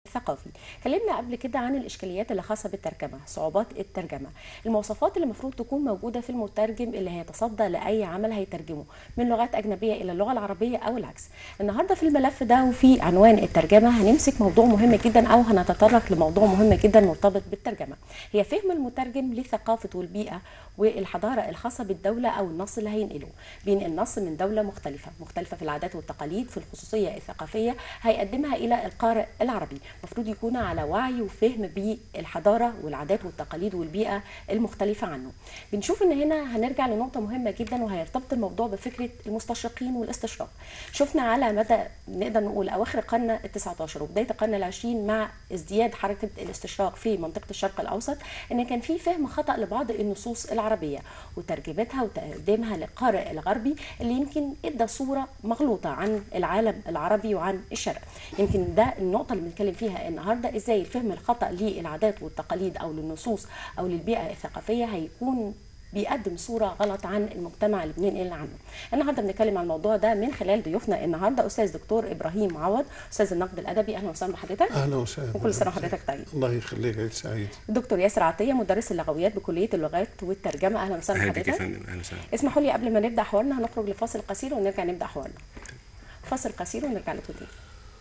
الثقافي اتكلمنا قبل كده عن الاشكاليات اللي خاصه بالترجمه صعوبات الترجمه المواصفات اللي المفروض تكون موجوده في المترجم اللي هيتصدى لاي عمل هيترجمه من لغات اجنبيه الى اللغه العربيه او العكس النهارده في الملف ده وفي عنوان الترجمه هنمسك موضوع مهم جدا او هنتطرق لموضوع مهم جدا مرتبط بالترجمه هي فهم المترجم للثقافه والبيئه والحضاره الخاصه بالدوله او النص اللي هينقله بينقل نص من دوله مختلفه مختلفه في العادات والتقاليد في الخصوصيه الثقافيه هيقدمها الى القارئ العربي المفروض يكون على وعي وفهم بالحضاره والعادات والتقاليد والبيئه المختلفه عنه بنشوف ان هنا هنرجع لنقطه مهمه جدا وهيرتبط الموضوع بفكره المستشرقين والاستشراق شفنا على مدى نقدر نقول اواخر القرن ال19 وبدايه القرن العشرين مع ازدياد حركه الاستشراق في منطقه الشرق الاوسط ان كان في فهم خطا لبعض النصوص العربيه وترجمتها وتقديمها للقارئ الغربي اللي يمكن ادى صوره مغلوطه عن العالم العربي وعن الشرق يمكن ده النقطه اللي بنتكلم فيها النهارده ازاي الفهم الخطا للعادات والتقاليد او للنصوص او للبيئه الثقافيه هيكون بيقدم صوره غلط عن المجتمع اللي بننقل عنه. النهارده بنتكلم عن الموضوع ده من خلال ضيوفنا النهارده استاذ دكتور ابراهيم عوض استاذ النقد الادبي اهلا وسهلا بحضرتك. اهلا وسهلا وكل سنه وحضرتك طيب. الله يخليك عيد سعيد الدكتور ياسر عطيه مدرس اللغويات بكليه اللغات والترجمه اهلا وسهلا اهلا بك يا بحضرتك. فندم اهلا وسهلا اسمحوا لي قبل ما نبدا حوارنا هنخرج لفاصل قصير ونرجع نبدا حوارنا. فاصل قصير ونرجع لكم تاني.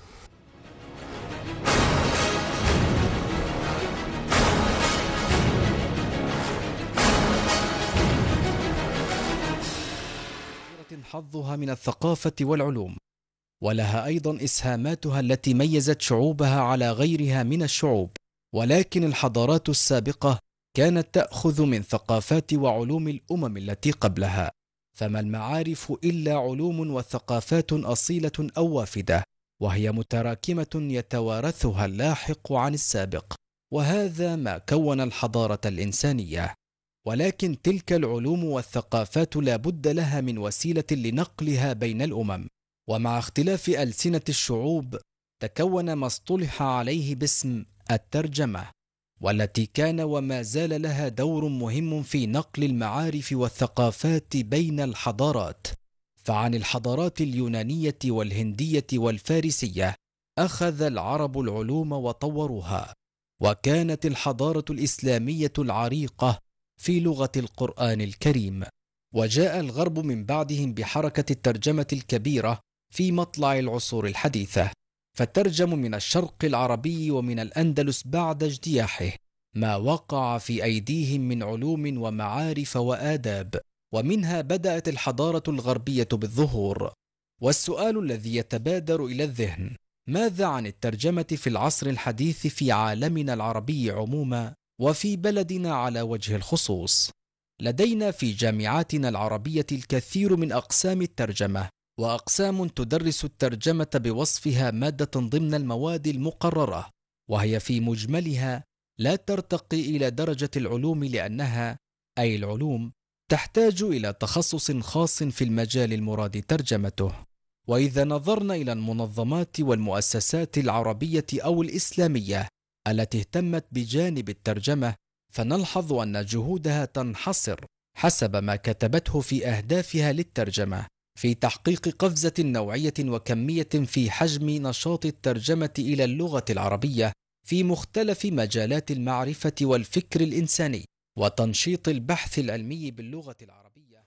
حظها من الثقافة والعلوم ولها أيضا إسهاماتها التي ميزت شعوبها على غيرها من الشعوب ولكن الحضارات السابقة كانت تأخذ من ثقافات وعلوم الأمم التي قبلها فما المعارف إلا علوم وثقافات أصيلة أو وافدة وهي متراكمة يتوارثها اللاحق عن السابق وهذا ما كون الحضارة الإنسانية ولكن تلك العلوم والثقافات لا بد لها من وسيله لنقلها بين الامم ومع اختلاف السنه الشعوب تكون ما اصطلح عليه باسم الترجمه والتي كان وما زال لها دور مهم في نقل المعارف والثقافات بين الحضارات فعن الحضارات اليونانيه والهنديه والفارسيه اخذ العرب العلوم وطوروها وكانت الحضاره الاسلاميه العريقه في لغه القران الكريم وجاء الغرب من بعدهم بحركه الترجمه الكبيره في مطلع العصور الحديثه فترجموا من الشرق العربي ومن الاندلس بعد اجتياحه ما وقع في ايديهم من علوم ومعارف واداب ومنها بدات الحضاره الغربيه بالظهور والسؤال الذي يتبادر الى الذهن ماذا عن الترجمه في العصر الحديث في عالمنا العربي عموما وفي بلدنا على وجه الخصوص لدينا في جامعاتنا العربيه الكثير من اقسام الترجمه واقسام تدرس الترجمه بوصفها ماده ضمن المواد المقرره وهي في مجملها لا ترتقي الى درجه العلوم لانها اي العلوم تحتاج الى تخصص خاص في المجال المراد ترجمته واذا نظرنا الى المنظمات والمؤسسات العربيه او الاسلاميه التي اهتمت بجانب الترجمه فنلحظ ان جهودها تنحصر حسب ما كتبته في اهدافها للترجمه في تحقيق قفزه نوعيه وكميه في حجم نشاط الترجمه الى اللغه العربيه في مختلف مجالات المعرفه والفكر الانساني وتنشيط البحث العلمي باللغه العربيه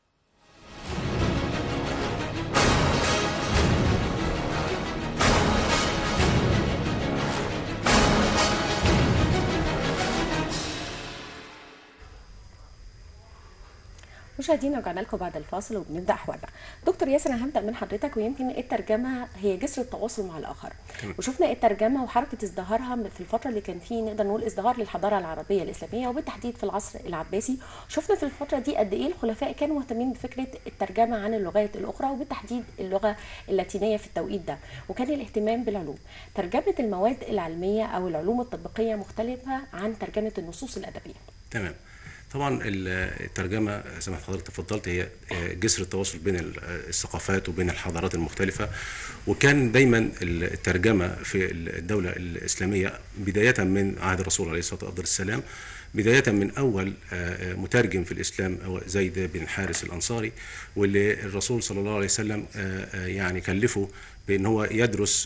مشاهدينا رجعنا لكم بعد الفاصل وبنبدا حوارنا. دكتور ياسر انا هبدا من حضرتك ويمكن الترجمه هي جسر التواصل مع الاخر. تمام. وشفنا الترجمه وحركه ازدهارها في الفتره اللي كان فيه نقدر نقول ازدهار للحضاره العربيه الاسلاميه وبالتحديد في العصر العباسي. شفنا في الفتره دي قد ايه الخلفاء كانوا مهتمين بفكره الترجمه عن اللغات الاخرى وبالتحديد اللغه اللاتينيه في التوقيت ده وكان الاهتمام بالعلوم. ترجمه المواد العلميه او العلوم التطبيقيه مختلفه عن ترجمه النصوص الادبيه. تمام طبعا الترجمه زي ما حضرتك تفضلت هي جسر التواصل بين الثقافات وبين الحضارات المختلفه وكان دايما الترجمه في الدوله الاسلاميه بدايه من عهد الرسول عليه الصلاه والسلام بداية من أول آه، آه، مترجم في الإسلام هو زيد بن حارس الأنصاري واللي الرسول صلى الله عليه وسلم آه، آه، يعني كلفه بأن هو يدرس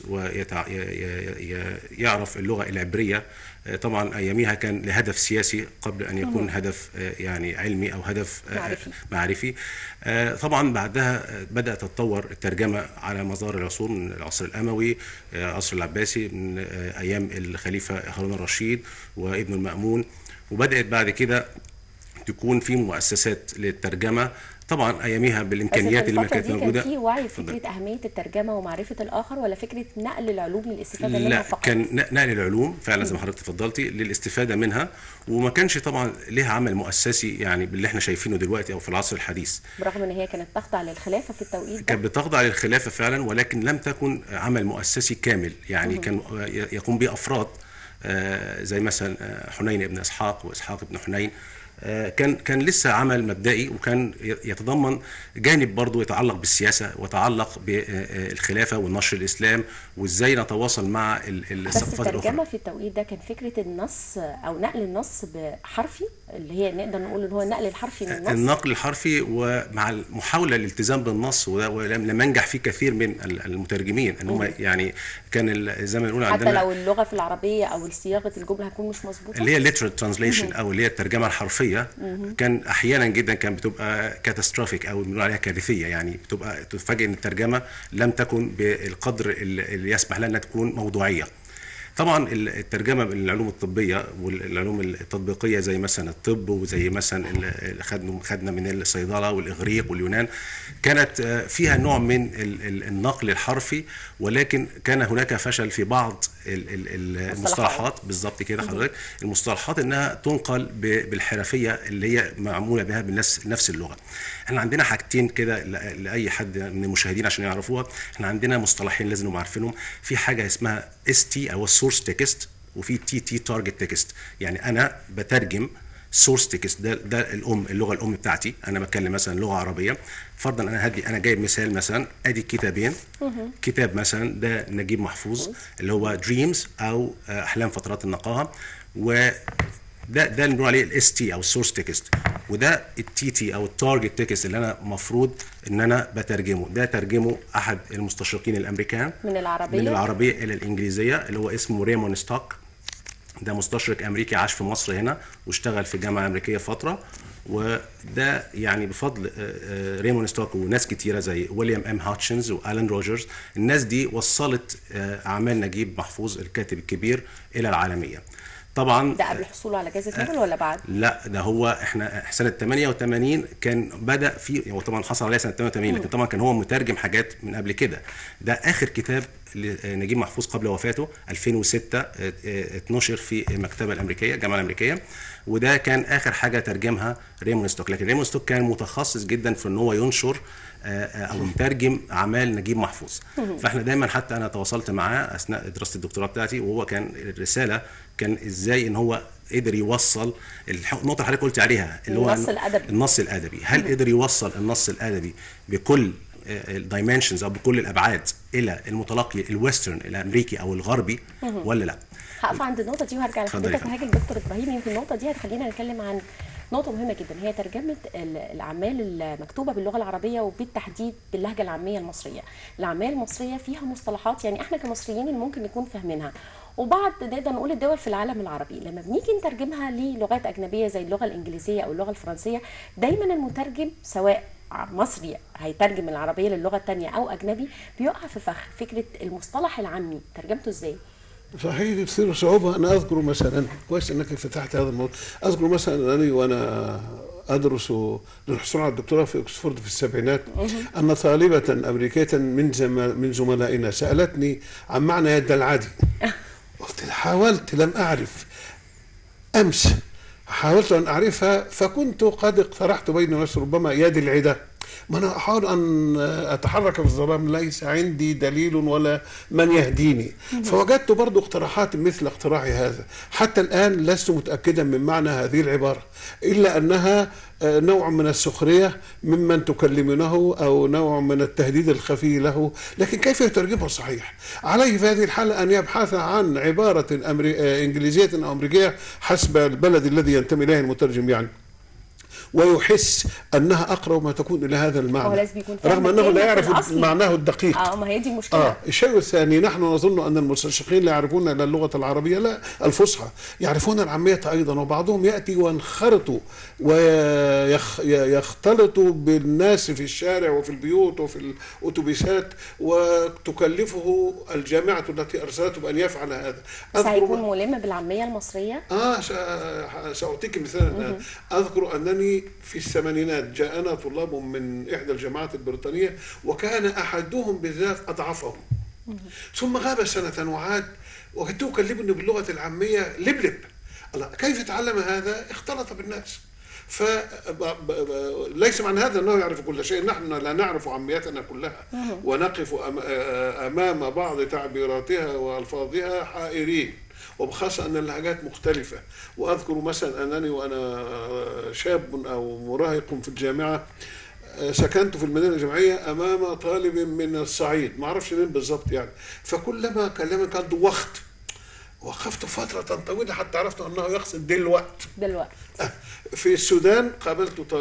ويعرف اللغة العبرية آه، طبعا أياميها كان لهدف سياسي قبل أن يكون هدف آه، يعني علمي أو هدف آه، معرفي. معرفي آه، طبعا بعدها آه، بدأت تتطور الترجمة على مدار العصور من العصر الأموي آه، العصر العباسي من آه، أيام الخليفة هارون الرشيد وابن المأمون وبدأت بعد كده تكون في مؤسسات للترجمة طبعا أياميها بس بالإمكانيات في اللي ما الفترة كانت دي موجودة كان في وعي اتفضل. بفكرة أهمية الترجمة ومعرفة الآخر ولا فكرة نقل العلوم للاستفادة منها لا فقط؟ كان ن- نقل العلوم فعلا زي ما حضرتك تفضلتي للاستفاده منها وما كانش طبعا ليها عمل مؤسسي يعني باللي احنا شايفينه دلوقتي او في العصر الحديث برغم إن هي كانت تخضع للخلافة في التوقيت ده كانت بتخضع للخلافه فعلا ولكن لم تكن عمل مؤسسي كامل يعني كان يقوم به افراد آه، زي مثلا آه، حنين بن اسحاق واسحاق بن حنين آه، كان كان لسه عمل مبدئي وكان ي- يتضمن جانب برضه يتعلق بالسياسه ويتعلق بالخلافه والنشر الاسلام وازاي نتواصل مع ال- بس الثقافات الترجمة الاخرى في التوقيت ده كان فكرة النص أو نقل النص بحرفي اللي هي نقدر نقول إن هو النقل الحرفي من النص النقل الحرفي ومع المحاولة للالتزام بالنص وده- ولم لم ينجح فيه كثير من ال- المترجمين ان هم يعني كان ال- زي ما نقول حتى عندنا لو اللغة في العربية أو صياغة الجملة هتكون مش مظبوطة اللي هي literal translation او اللي هي الترجمه الحرفيه كان احيانا جدا كان بتبقى كاتاستروفيك او بنقول عليها كارثيه يعني بتبقى تفاجئ ان الترجمه لم تكن بالقدر اللي اللي يسمح لها انها تكون موضوعيه طبعا ال- الترجمه بالعلوم الطبيه والعلوم التطبيقيه زي مثلا الطب وزي مثلا ال- ال- خدنا خدنا من الصيدله والاغريق واليونان كانت آه، فيها نوع من ال- ال- النقل الحرفي ولكن كان هناك فشل في بعض ال- ال- المصطلحات بالظبط كده حضرتك المصطلحات انها تنقل ب- بالحرفيه اللي هي معموله بها بنفس نفس اللغه احنا عندنا حاجتين كده ل- لاي حد من المشاهدين عشان يعرفوها احنا عندنا مصطلحين لازم نبقى عارفينهم في حاجه اسمها اس تي او السورس تكست وفي تي تي تارجت تكست يعني انا بترجم سورس تكست ده ده الام اللغه الام بتاعتي انا بتكلم مثلا لغه عربيه فرضا انا هدي انا جايب مثال مثلا ادي كتابين كتاب مثلا ده نجيب محفوظ اللي هو دريمز او آه، احلام فترات النقاهه و ده ده اللي بنقول عليه الاس تي او السورس تكست وده التي تي او التارجت تكست اللي انا المفروض ان انا بترجمه ده ترجمه احد المستشرقين الامريكان من العربية من العربيه الى الانجليزيه اللي هو اسمه ريمون ستوك ده مستشرق امريكي عاش في مصر هنا واشتغل في جامعه امريكيه فتره وده يعني بفضل آه، آه، ريمون ستوك وناس كتيره زي ويليام ام هاتشنز والان روجرز الناس دي وصلت آه، اعمال نجيب محفوظ الكاتب الكبير الى العالميه طبعا ده قبل حصوله على جائزة نوبل ولا بعد؟ لا ده هو احنا سنه 88 كان بدا في هو طبعا حصل عليه سنه 88 لكن طبعا كان هو مترجم حاجات من قبل كده ده اخر كتاب لنجيب محفوظ قبل وفاته 2006 اه، اه، اتنشر في المكتبه الامريكيه الجامعه الامريكيه وده كان اخر حاجه ترجمها ريمون ستوك لكن ريمون ستوك كان متخصص جدا في ان هو ينشر اه، اه، او مترجم اعمال نجيب محفوظ فاحنا دايما حتى انا تواصلت معاه اثناء دراسه الدكتوراه بتاعتي وهو كان الرساله كان ازاي ان هو قدر يوصل الح- النقطه اللي حضرتك قلت عليها اللي هو النص إن- الأدبي. النص الادبي هل قدر يوصل النص الادبي بكل الدايمنشنز او بكل الابعاد الى المتلقي الويسترن الامريكي او الغربي ولا لا هقف عند النقطة دي وهرجع اتفضلي لحضرتك يا وهاجي لدكتور ابراهيم يمكن النقطة دي هتخلينا نتكلم عن نقطة مهمة جدا هي ترجمة ال- الأعمال المكتوبة باللغة العربية وبالتحديد باللهجة العامية المصرية. الأعمال المصرية فيها مصطلحات يعني احنا كمصريين اللي ممكن نكون فاهمينها وبعض نقدر نقول الدول في العالم العربي لما بنيجي نترجمها للغات أجنبية زي اللغة الإنجليزية أو اللغة الفرنسية دايما المترجم سواء مصري هيترجم العربية للغة التانية أو أجنبي بيقع في فخ فكرة المصطلح العامي ترجمته إزاي؟ صحيح تصير صعوبة أنا أذكر مثلا كويس أنك فتحت هذا الموضوع أذكر مثلا أنني وأنا أدرس للحصول على الدكتوراه في أكسفورد في السبعينات أن طالبة أمريكية من زم- من زملائنا سألتني عن معنى يد العادي قلت لها حاولت لم أعرف أمس حاولت أن أعرفها فكنت قد اقترحت بين نفسي ربما يد العدة ما انا احاول ان اتحرك في الظلام ليس عندي دليل ولا من يهديني فوجدت برضو اقتراحات مثل اقتراحي هذا حتى الان لست متاكدا من معنى هذه العباره الا انها آه، نوع من السخريه ممن تكلمونه او نوع من التهديد الخفي له لكن كيف يترجمه صحيح عليه في هذه الحاله ان يبحث عن عباره أمري... آه، انجليزيه او امريكيه حسب البلد الذي ينتمي اليه المترجم يعني ويحس انها اقرب ما تكون الى هذا هو المعنى لازم يكون فاهم رغم انه لا الكلمة في يعرف الأصل. معناه الدقيق اه ما هي دي المشكله آه الشيء الثاني نحن نظن أن المستشرقين لا يعرفون إلا اللغة العربية لا الفصحى يعرفون العامية أيضا وبعضهم يأتي وينخرط ويختلط بالناس في الشارع وفي البيوت وفي الأتوبيسات وتكلفه الجامعة التي أرسلته بأن يفعل هذا بس أذكر هيكون ملم بالعاميه المصريه آه سأ- سأعطيك مثالا الآن أذكر أنني في الثمانينات جاءنا طلاب من إحدى الجامعات البريطانية وكان أحدهم بالذات أضعفهم ثم غاب سنة وعاد وجدته يكلمني باللغة العامية لبلب الله كيف تعلم هذا اختلط بالناس ف ب- ب- ليس معنى هذا انه يعرف كل شيء نحن لا نعرف عاميتنا كلها ونقف أم- امام بعض تعبيراتها والفاظها حائرين وبخاصة أن اللهجات مختلفة وأذكر مثلا أنني وأنا شاب أو مراهق في الجامعة سكنت في المدينة الجامعية أمام طالب من الصعيد ما أعرفش مين بالظبط يعني فكلما كلمني قال وقت وقفت فترة طويلة حتى عرفت أنه يقصد دلوقت دلوقتي في السودان قابلت ط-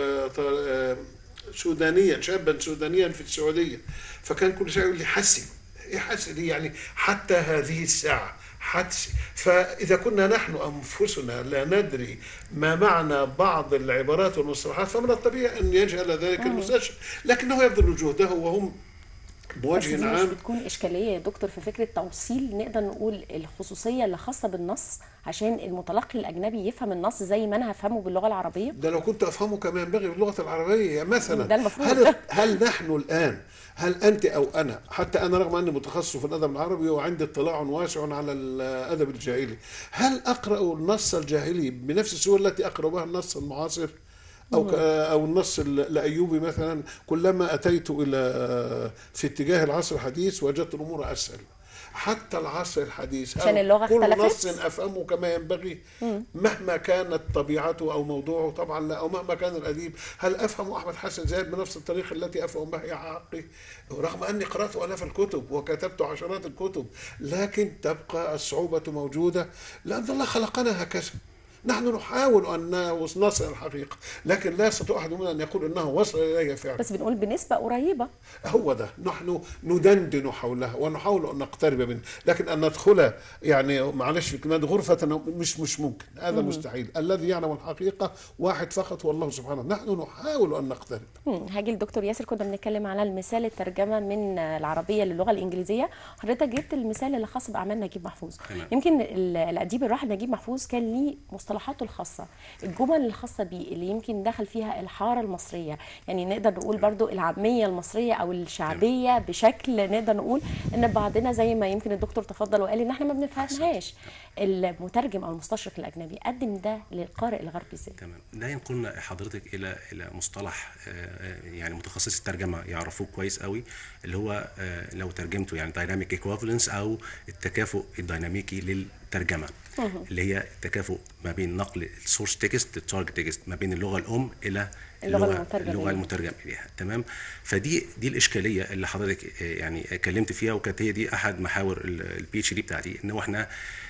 ط- سودانيا شابا سودانيا في السعوديه فكان كل شيء يقول لي حسن ايه حسن دي يعني حتى هذه الساعه حدس فاذا كنا نحن انفسنا لا ندري ما معنى بعض العبارات والمصطلحات فمن الطبيعي ان يجهل ذلك المستشرق لكنه يبذل جهده وهم بس بوجه دي مش عام بتكون اشكاليه يا دكتور في فكره توصيل نقدر نقول الخصوصيه اللي خاصه بالنص عشان المتلقي الاجنبي يفهم النص زي ما انا هفهمه باللغه العربيه ده لو كنت افهمه كما ينبغي باللغه العربيه مثلا ده المفروض. هل هل نحن الان هل انت او انا حتى انا رغم اني متخصص في الادب العربي وعندي اطلاع واسع على الادب الجاهلي هل اقرا النص الجاهلي بنفس السهوله التي اقرا بها النص المعاصر او ك- او النص ال- الايوبي مثلا كلما اتيت الى في اتجاه العصر الحديث وجدت الامور اسهل حتى العصر الحديث عشان هل اللغة كل اختلفت؟ نص افهمه كما ينبغي مهما كانت طبيعته او موضوعه طبعا لا او مهما كان الاديب هل افهم احمد حسن زاهد بنفس الطريقه التي افهم بها يحيى حقي رغم اني قرات الاف الكتب وكتبت عشرات الكتب لكن تبقى الصعوبه موجوده لان الله خلقنا هكذا نحن نحاول ان نصل الحقيقه لكن لا يستطيع احد منا ان يقول انه وصل اليها فعلا بس بنقول بنسبه قريبه هو ده نحن ندندن حولها ونحاول ان نقترب منها لكن ان ندخل يعني معلش في كلمات غرفه مش مش ممكن هذا مستحيل الذي يعلم الحقيقه واحد فقط هو الله سبحانه نحن نحاول ان نقترب مم، هاجي لدكتور ياسر كنا بنتكلم على المثال الترجمه من العربيه للغه الانجليزيه حضرتك جبت المثال اللي خاص باعمال نجيب محفوظ تمام. يمكن ال- الاديب الراحل نجيب محفوظ كان ليه مصطلحاته الخاصه الجمل الخاصه بيه اللي يمكن دخل فيها الحاره المصريه يعني نقدر نقول برضو العاميه المصريه او الشعبيه بشكل نقدر نقول ان بعضنا زي ما يمكن الدكتور تفضل وقال ان احنا ما بنفهمهاش المترجم او المستشرق الاجنبي قدم ده للقارئ الغربي ازاي تمام ده ينقلنا حضرتك الى الى مصطلح آه، آه، يعني متخصص الترجمه يعرفوه كويس قوي اللي هو آه، لو ترجمته يعني دايناميك ايكوفالنس او التكافؤ الديناميكي للترجمه اللي هي التكافؤ ما بين نقل السورس تكست للتارجت تكست ما بين اللغه الام الى اللغة المترجم اللغه إليها. المترجم اليها تمام فدي دي الاشكاليه اللي حضرتك آه، يعني اتكلمت فيها وكانت هي دي احد محاور البي اتش دي بتاعتي ان هو احنا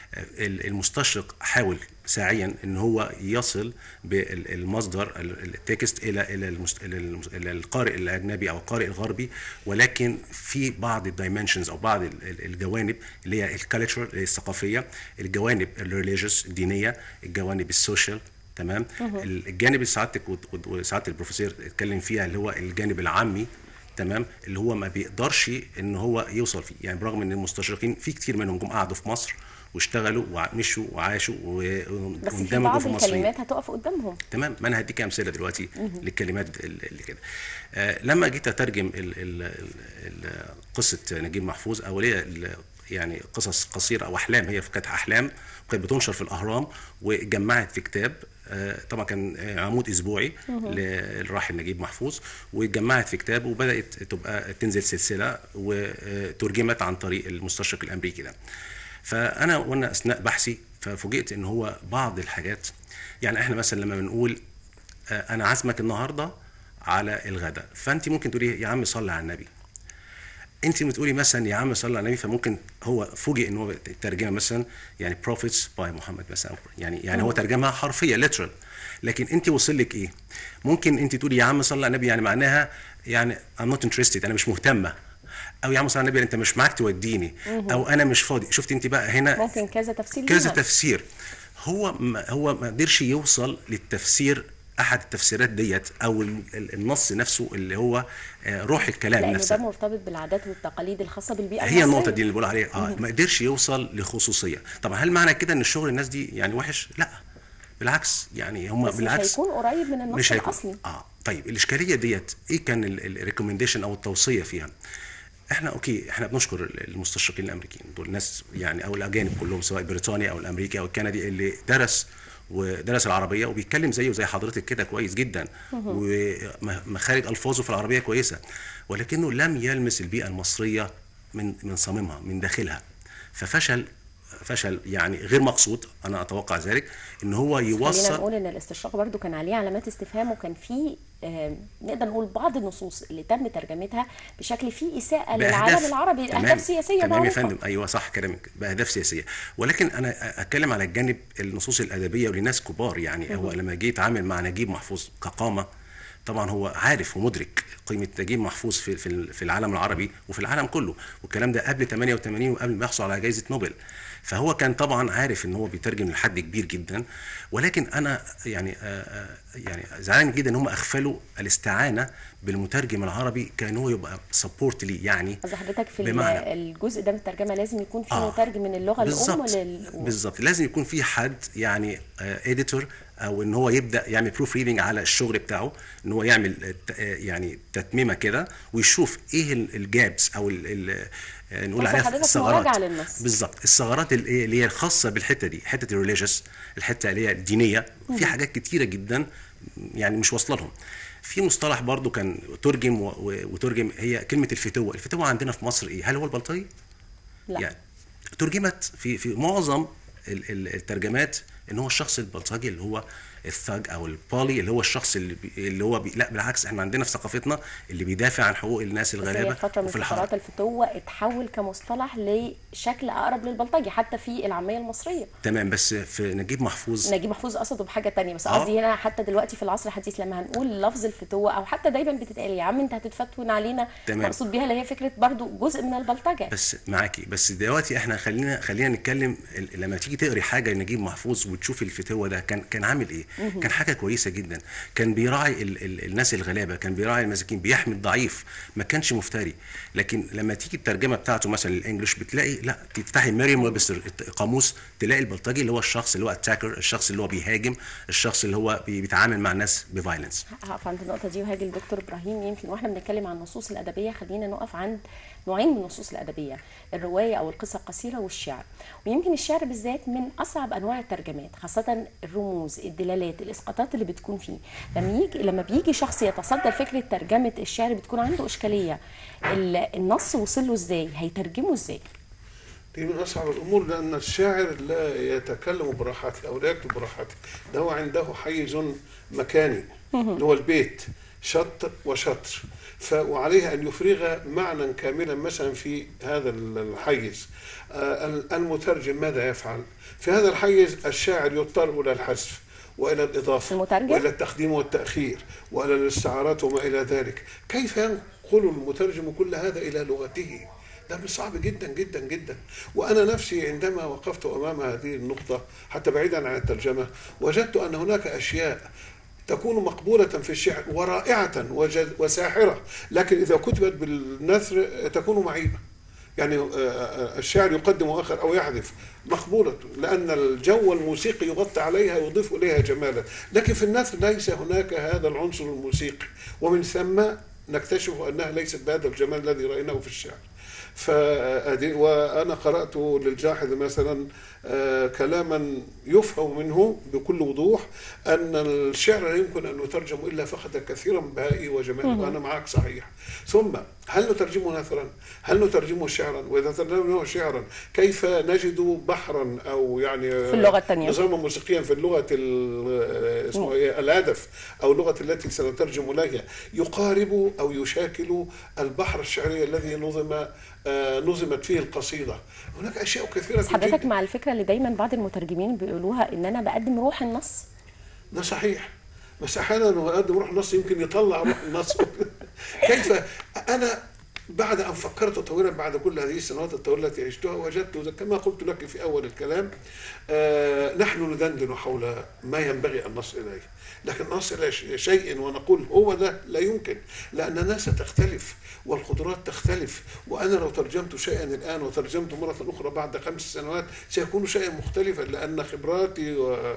ال- المستشرق حاول ساعيا ان هو يصل بالمصدر ال- التكست الى الى المست- إلى المس- إلى القارئ الاجنبي او القارئ الغربي ولكن في بعض الدايمنشنز او بعض ال- ال- الجوانب اللي هي الكالتشر اللي هي الثقافيه الجوانب الريليجيوس الدينيه الجوانب السوشيال تمام الجانب اللي سعادتك ود- ود- وسعاده البروفيسور اتكلم فيها اللي هو الجانب العامي تمام اللي هو ما بيقدرش ان هو يوصل فيه يعني برغم ان المستشرقين في كتير منهم جم قعدوا في مصر واشتغلوا ومشوا وعاشوا و- بس في واندمجوا بعض في المصريين الكلمات هتقف قدامهم تمام ما انا هديك امثله دلوقتي للكلمات ال- اللي كده آه لما جيت اترجم ال ال ال ال قصه نجيب محفوظ او ليه ال- يعني قصص قصيره او احلام هي كانت احلام وكانت بتنشر في الاهرام واتجمعت في كتاب آه، طبعا كان آه، عمود اسبوعي للراحل نجيب محفوظ واتجمعت في كتاب وبدات تبقى تنزل سلسله وترجمت عن طريق المستشرق الامريكي ده فانا وانا اثناء بحثي ففوجئت ان هو بعض الحاجات يعني احنا مثلا لما بنقول آه، انا عازمك النهارده على الغداء فانت ممكن تقولي يا عم صلي على النبي انت بتقولي مثلا يا عم صلي على النبي فممكن هو فوجئ ان هو الترجمه مثلا يعني prophets باي محمد مثلا يعني يعني هو ترجمها حرفيه literal لكن انت وصل لك ايه؟ ممكن انت تقولي يا عم صلي على النبي يعني معناها يعني I'm not interested انا مش مهتمه او يا عم صلي على النبي انت مش معاك توديني او انا مش فاضي شفت انت بقى هنا ممكن كذا تفسير كذا ليها. تفسير هو ما هو ما قدرش يوصل للتفسير احد التفسيرات ديت او ال- ال- النص نفسه اللي هو آه، روح الكلام لان ده نفسه مرتبط بالعادات والتقاليد الخاصه بالبيئه هي المصرية. النقطه دي اللي بقول عليها اه ما قدرش يوصل لخصوصيه طبعا هل معنى كده ان شغل الناس دي يعني وحش لا بالعكس يعني هم بس مش بالعكس هيكون قريب من النص مش هيكون الاصلي اه طيب الاشكاليه ديت ايه كان الريكومنديشن او التوصيه فيها احنا اوكي احنا بنشكر المستشرقين الامريكيين دول ناس يعني او الاجانب كلهم سواء بريطاني او الامريكي او الكندي اللي درس ودرس العربيه وبيتكلم زيه زي حضرتك كده كويس جدا ومخارج الفاظه في العربيه كويسه ولكنه لم يلمس البيئه المصريه من من صميمها من داخلها ففشل فشل يعني غير مقصود انا اتوقع ذلك ان هو خلينا يوصل نقول ان الاستشراق برضو كان عليه علامات استفهام وكان في آه، نقدر نقول بعض النصوص اللي تم ترجمتها بشكل فيه اساءه للعالم العربي تمام اهداف سياسيه تمام يا معروفة. فندم ايوه صح كلامك باهداف سياسيه ولكن انا اتكلم على الجانب النصوص الادبيه ولناس كبار يعني هو لما جه يتعامل مع نجيب محفوظ كقامه طبعا هو عارف ومدرك قيمه نجيب محفوظ في في في العالم العربي وفي العالم كله والكلام ده قبل 88 وقبل ما يحصل على جائزه نوبل فهو كان طبعا عارف ان هو بيترجم لحد كبير جدا ولكن انا يعني آه، آه، يعني زعلان جدا ان هم اغفلوا الاستعانه بالمترجم العربي كان هو يبقى سبورت ليه يعني قصدي حضرتك في بمعنى- الجزء ده من الترجمه لازم يكون في آه. مترجم من اللغه الام بالظبط لل... بالظبط لازم يكون في حد يعني اديتور او ان هو يبدا يعمل بروف ريدنج على الشغل بتاعه ان هو يعمل آه، ت- آه، يعني تتميمه كده ويشوف ايه ال- الجابس او ال ال آه، نقول تقصد عليها حضرتك الثغرات مراجعة للنص. بالظبط الثغرات ال- إيه اللي هي الخاصه بالحته دي حته الريليجيوس الحته اللي هي الدينيه في حاجات كتيره جدا يعني مش واصله لهم في مصطلح برضو كان ترجم و- و- وترجم هي كلمه الفتوه الفتوه عندنا في مصر ايه هل هو البلطجي لا يعني ترجمت في في معظم ال- ال- الترجمات ان هو الشخص البلطجي اللي هو الثاج او البالي اللي هو الشخص اللي, بي اللي هو بي لا بالعكس احنا عندنا في ثقافتنا اللي بيدافع عن حقوق الناس بس هي الغلابه فتره من وفي الحرب فترات الفتوه اتحول كمصطلح لشكل اقرب للبلطجي حتى في العاميه المصريه تمام بس في نجيب محفوظ نجيب محفوظ قصده بحاجه تانية بس آه. قصدي هنا حتى دلوقتي في العصر الحديث لما هنقول لفظ الفتوه او حتى دايما بتتقال يا عم انت هتتفتون علينا تمام. مقصود بيها اللي هي فكره برضو جزء من البلطجه بس معاكي بس دلوقتي احنا خلينا خلينا نتكلم ال- لما تيجي تقري حاجه لنجيب محفوظ وتشوفي الفتوه ده كان كان عامل ايه؟ كان حاجه كويسه جدا كان بيراعي ال ال الناس الغلابه كان بيراعي المساكين بيحمي الضعيف ما كانش مفتري لكن لما تيجي الترجمه بتاعته مثلا الانجليش بتلاقي لا تفتحي ميريم ويبستر قاموس تلاقي البلطجي اللي هو الشخص اللي هو اتاكر الشخص اللي هو بيهاجم الشخص اللي هو بي- بيتعامل مع الناس بفايلنس هقف عند النقطه دي وهاجي لدكتور ابراهيم يمكن واحنا بنتكلم عن النصوص الادبيه خلينا نقف عند نوعين من النصوص الادبيه الروايه او القصه القصيره والشعر ويمكن الشعر بالذات من اصعب انواع الترجمات خاصه الرموز الدلالات الاسقاطات اللي بتكون فيه لما يجي لما بيجي شخص يتصدى لفكره ترجمه الشعر بتكون عنده اشكاليه ال- النص وصل له ازاي هيترجمه ازاي دي من اصعب الامور لان الشاعر لا يتكلم براحته او لا يكتب براحته ده هو عنده حيز مكاني اللي هو البيت شطر وشطر ف وعليه ان يفرغ معنى كاملا مثلا في هذا الحيز آه، المترجم ماذا يفعل؟ في هذا الحيز الشاعر يضطر الى الحذف والى الاضافه المترجم؟ والى التقديم والتاخير والى الاستعارات وما الى ذلك كيف ينقل المترجم كل هذا الى لغته ده من صعب جدا جدا جدا وانا نفسي عندما وقفت امام هذه النقطه حتى بعيدا عن الترجمه وجدت ان هناك اشياء تكون مقبولة في الشعر ورائعة وجد- وساحرة لكن إذا كتبت بالنثر تكون معيبة يعني آه، آه، الشاعر يقدم آخر أو يحذف مقبولة لأن الجو الموسيقي يغطي عليها يضيف إليها جمالا لكن في النثر ليس هناك هذا العنصر الموسيقي ومن ثم نكتشف أنها ليست بهذا الجمال الذي رأيناه في الشعر فأدي وأنا قرأت للجاحظ مثلا آه، كلاما يفهم منه بكل وضوح أن الشعر لا يمكن أن يترجم إلا فقد كثيرا من بهائه وجماله وأنا معك صحيح ثم هل نترجمه نثرا هل نترجمه شعرا وإذا ترجمناه شعرا كيف نجد بحرا أو يعني في اللغة التانية. نظاما موسيقيا في اللغة ال- اسمه إيه الهدف أو اللغة التي سنترجم إليها يقارب أو يشاكل البحر الشعري الذي نظم آه، نظمت فيه القصيدة هناك أشياء كثيرة بس حضرتك جدا مع الفكره اللي دايما بعض المترجمين بيقولوها ان انا بقدم روح النص ده صحيح بس احيانا هو يقدم روح النص يمكن يطلع روح النص كيف انا بعد ان فكرت طويلا بعد كل هذه السنوات الطويله التي عشتها وجدت كما قلت لك في اول الكلام آه نحن ندندن حول ما ينبغي ان نصل اليه لكن نصل الى ش- شيء ونقول هو ده لا يمكن لان الناس تختلف والقدرات تختلف وانا لو ترجمت شيئا الان وترجمت مره اخرى بعد خمس سنوات سيكون شيئا مختلفا لان خبراتي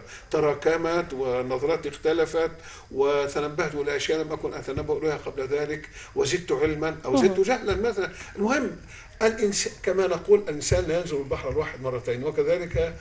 تراكمت ونظراتي اختلفت وتنبهت الى اشياء لم اكن اتنبا اليها قبل ذلك وزدت علما او زدت جهلا مثلا المهم الانسان كما نقول الانسان لا ينزل البحر الواحد مرتين وكذلك آه،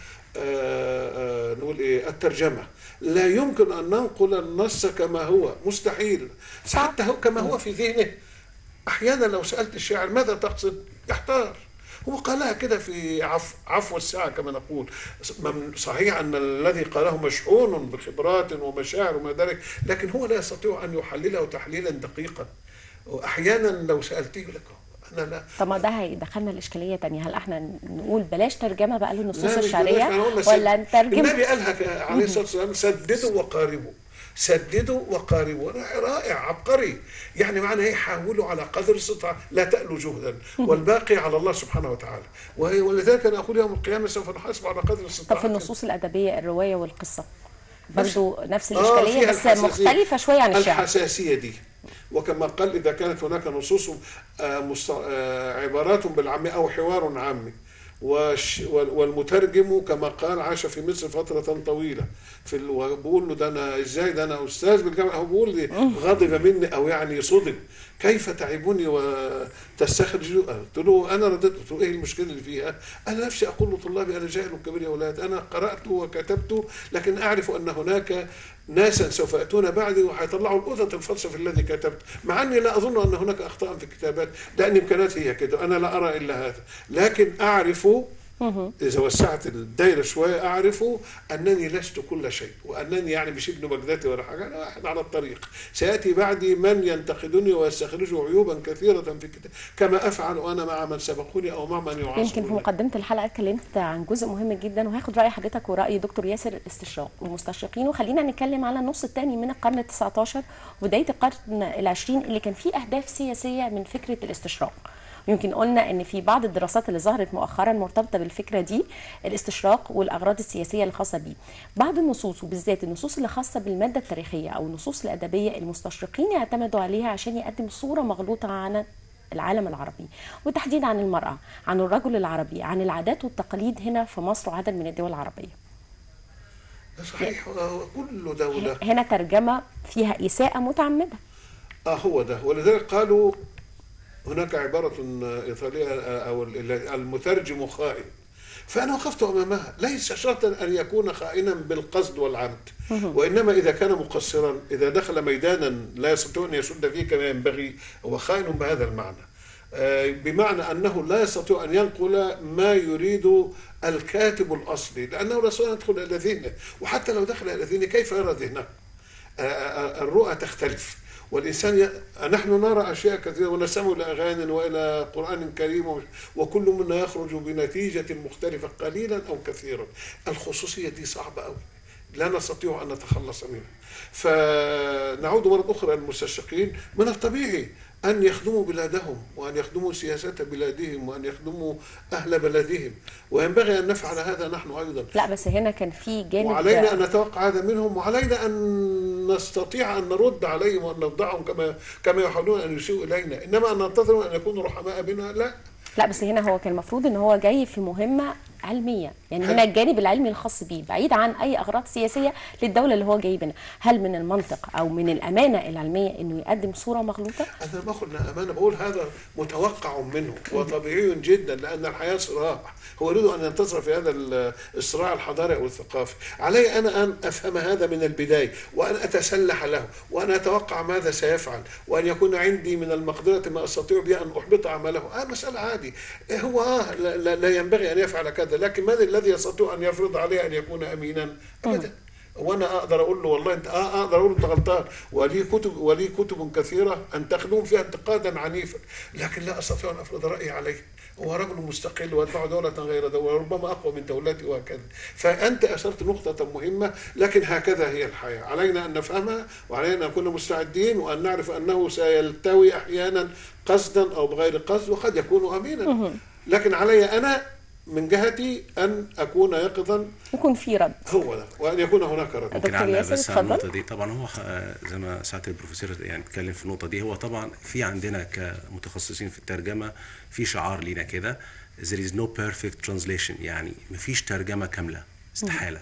آه، نقول ايه الترجمه لا يمكن ان ننقل النص كما هو مستحيل حتى هو كما هو في ذهنه احيانا لو سالت الشاعر ماذا تقصد يحتار هو قالها كده في عفو, عفو الساعة كما نقول مم- صحيح أن الذي قاله مشحون بخبرات ومشاعر وما ذلك لكن هو لا يستطيع أن يحلله تحليلا دقيقا وأحيانا لو سألتيه يقول لك أنا لا طب ما ده هيدخلنا الاشكاليه تانية هل احنا نقول بلاش ترجمه بقى للنصوص لا، مش الشعريه بلاش، أنا أقول لك ولا سد- نترجم النبي قالها ك- عليه الصلاه والسلام سددوا وقاربوا سددوا وقاربوا رائع- رائع عبقري يعني معنى ايه حاولوا على قدر الاستطاعه لا تألوا جهدا والباقي على الله سبحانه وتعالى وهي- ولذلك انا اقول يوم القيامه سوف نحاسب على قدر الاستطاعه طب في النصوص الادبيه الروايه والقصه برضو نفس آه، الاشكاليه فيها بس الحساسية. مختلفه شويه عن الشعر الحساسيه دي وكما قال اذا كانت هناك نصوص آه، مست- آه، عبارات بالعامي او حوار عامي والش- وال- والمترجم كما قال عاش في مصر فترة طويلة في ال... وبقول له ده انا ازاي ده انا استاذ بالجامعة هو بيقول لي غضب مني او يعني صدم كيف تعبني وتستخرج قلت له انا رديت قلت له ايه المشكله اللي فيها؟ انا نفسي اقول لطلابي انا جاهل كبير يا اولاد انا قرات وكتبت لكن اعرف ان هناك ناسا سوف ياتون بعدي وهيطلعوا القطط الفلسفه الذي كتبت مع اني لا اظن ان هناك اخطاء في الكتابات لان امكاناتي هي كده انا لا ارى الا هذا لكن اعرف إذا وسعت الدائرة شوية أعرف أنني لست كل شيء وأنني يعني مش ابن بغدادي ولا حاجة أنا واحد على الطريق سيأتي بعدي من ينتقدني ويستخرج عيوبا كثيرة في الكتاب كما أفعل أنا مع من سبقوني أو مع من يمكن في يعاصروني مقدمه الحلقه اتكلمت عن جزء مهم جدا وهاخد راي حضرتك وراي دكتور ياسر الاستشراق والمستشرقين وخلينا نتكلم على النص الثاني من القرن ال 19 وبدايه القرن العشرين اللي كان فيه اهداف سياسيه من فكره الاستشراق يمكن قلنا ان في بعض الدراسات اللي ظهرت مؤخرا مرتبطه بالفكره دي الاستشراق والاغراض السياسيه الخاصه بيه بعض النصوص وبالذات النصوص اللي خاصه بالماده التاريخيه او النصوص الادبيه المستشرقين يعتمدوا عليها عشان يقدم صوره مغلوطه عن العالم العربي وتحديدا عن المرأة عن الرجل العربي عن العادات والتقاليد هنا في مصر وعدد من الدول العربية ده صحيح آه، كل دولة هنا ترجمة فيها إساءة متعمدة آه هو ده ولذلك قالوا هناك عبارة إيطالية آه، أو ال- المترجم خائن فأنا وقفت أمامها ليس شرطا أن يكون خائنا بالقصد والعمد وإنما إذا كان مقصرا إذا دخل ميدانا لا يستطيع أن يسد فيه كما ينبغي هو خائن بهذا المعنى آه، بمعنى أنه لا يستطيع أن ينقل ما يريد الكاتب الأصلي لأنه لا يستطيع أن يدخل إلى ذهنه وحتى لو دخل إلى ذهنه كيف يرى ذهنه آه، آه، الرؤى تختلف والإنسان ي... نحن نرى أشياء كثيرة ونستمع إلى أغاني وإلى قرآن كريم ومش... وكل منا يخرج بنتيجة مختلفة قليلا أو كثيرا الخصوصية دي صعبة أوي لا نستطيع أن نتخلص منها فنعود مرة أخرى للمستشرقين من الطبيعي أن يخدموا بلادهم وأن يخدموا سياسة بلادهم وأن يخدموا أهل بلدهم وينبغي أن نفعل هذا نحن أيضا لا بس هنا كان في جانب وعلينا ان نتوقع هذا منهم وعلينا ان نستطيع ان نرد عليهم وان نفضحهم كما كما يحاولون ان يسيئوا الينا انما ان ننتظر ان يكونوا رحماء بنا لا لا بس هنا هو كان المفروض ان هو جاي في مهمة علميه يعني حلو. هنا الجانب العلمي الخاص بيه بعيد عن اي اغراض سياسيه للدوله اللي هو جاي منها هل من المنطق او من الامانه العلميه انه يقدم صوره مغلوطه انا باخد امانه بقول هذا متوقع منه وطبيعي جدا لان الحياه صراع هو يريد ان ينتصر في هذا ال- الصراع الحضاري او الثقافي علي انا ان افهم هذا من البدايه وان اتسلح له وان اتوقع ماذا سيفعل وان يكون عندي من المقدره ما استطيع به ان احبط عمله آه مساله عادي هو آه لا, لا, لا ينبغي ان يفعل كذا لكن ماذا الذي يستطيع ان يفرض عليه ان يكون امينا ابدا وانا اقدر اقول له والله انت اه اقدر اقول له انت غلطان ولي كتب ولي كتب كثيره انتقدهم فيها انتقادا عنيفا لكن لا استطيع ان افرض رايي عليه هو رجل مستقل ويتبع دولة غير دولة وربما أقوى من دولتي وهكذا فأنت أشرت نقطة مهمة لكن هكذا هي الحياة علينا أن نفهمها وعلينا أن نكون مستعدين وأن نعرف أنه سيلتوي أحيانا قصدا أو بغير قصد وقد يكون أمينا لكن علي أنا من جهتي أن أكون يقظا يكون في رد هو ده وأن يكون هناك رد دكتور ممكن على ياسر، بس على اتفضل. النقطه دي طبعا هو آه، زي ما ساعه البروفيسور يعني اتكلم في النقطه دي هو طبعا في عندنا كمتخصصين في الترجمه في شعار لينا كده there is no perfect translation يعني مفيش ترجمه كامله استحاله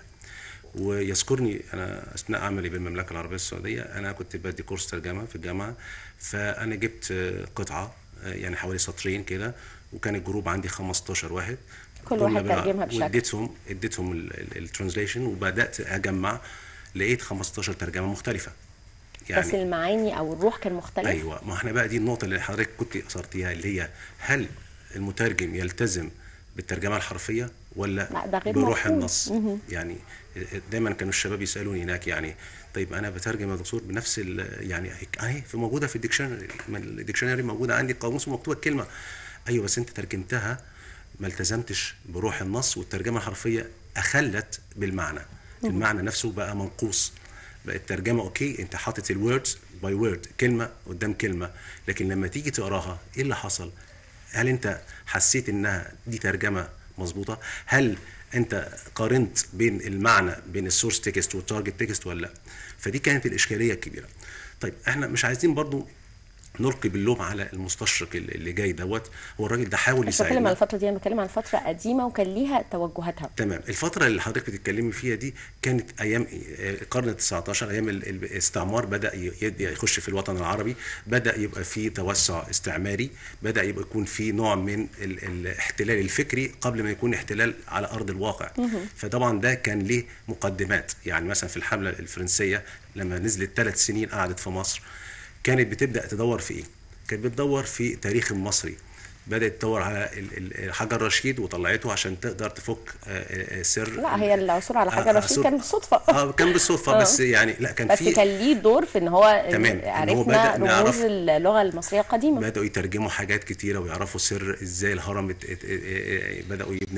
ويذكرني انا اثناء عملي بالمملكه العربيه السعوديه انا كنت بدي كورس ترجمه في الجامعه فانا جبت آه، قطعه آه، يعني حوالي سطرين كده وكان الجروب عندي 15 واحد كل كنا واحد بقى- ترجمها بشكل. واديتهم اديتهم الترانزليشن وبدات اجمع لقيت 15 ترجمه مختلفه بس المعاني او الروح كان مختلف ايوه ما احنا بقى دي النقطه اللي حضرتك كنت اثرتيها اللي هي هل المترجم يلتزم بالترجمه الحرفيه ولا لا، ده غير بروح مفهوم. النص يعني دايما كانوا الشباب يسالوني هناك يعني طيب انا بترجم يا دكتور بنفس ال- يعني اهي في موجوده في الديكشنري ما الديكشنري موجوده عندي قاموس ومكتوبه الكلمه ايوه بس انت ترجمتها ما التزمتش بروح النص والترجمه الحرفيه اخلت بالمعنى المعنى نفسه بقى منقوص بقت الترجمه اوكي انت حاطط الوردز باي وورد كلمه قدام كلمه لكن لما تيجي تقراها ايه اللي حصل هل انت حسيت انها دي ترجمه مظبوطه هل انت قارنت بين المعنى بين السورس تكست والتارجت تكست ولا لا فدي كانت الاشكاليه الكبيره طيب احنا مش عايزين برضو نلقي باللوم على المستشرق اللي اللي جاي دوت هو الراجل ده حاول مش بتكلم يساعدنا عن الفتره دي انا بتكلم عن فتره قديمه وكان ليها توجهاتها تمام الفترة اللي حضرتك بتتكلمي فيها دي كانت أيام آه، القرن ال 19 أيام ال- ال- الاستعمار بدأ ي- يد- يخش في الوطن العربي بدأ يبقى في توسع استعماري بدأ يبقى يكون في نوع من ال- الاحتلال الفكري قبل ما يكون احتلال على أرض الواقع فطبعا ده كان ليه مقدمات يعني مثلا في الحملة الفرنسية لما نزلت ثلاث سنين قعدت في مصر كانت بتبدأ تدور في إيه؟ كانت بتدور في تاريخ المصري بدأت تدور على ال- ال- حجر رشيد وطلعته عشان تقدر تفك آه، آه، سر لا هي العثور على حجر آه، رشيد عثور- كان بالصدفه اه كان بالصدفه آه. بس يعني لا كان بس في كان ليه دور في ان هو تمام، إن هو عرفنا بدأ رموز نعرف- اللغه المصريه القديمه بدأوا يترجموا حاجات كتيرة ويعرفوا سر ازاي الهرم ات- ات- ات- بدأوا يبنوا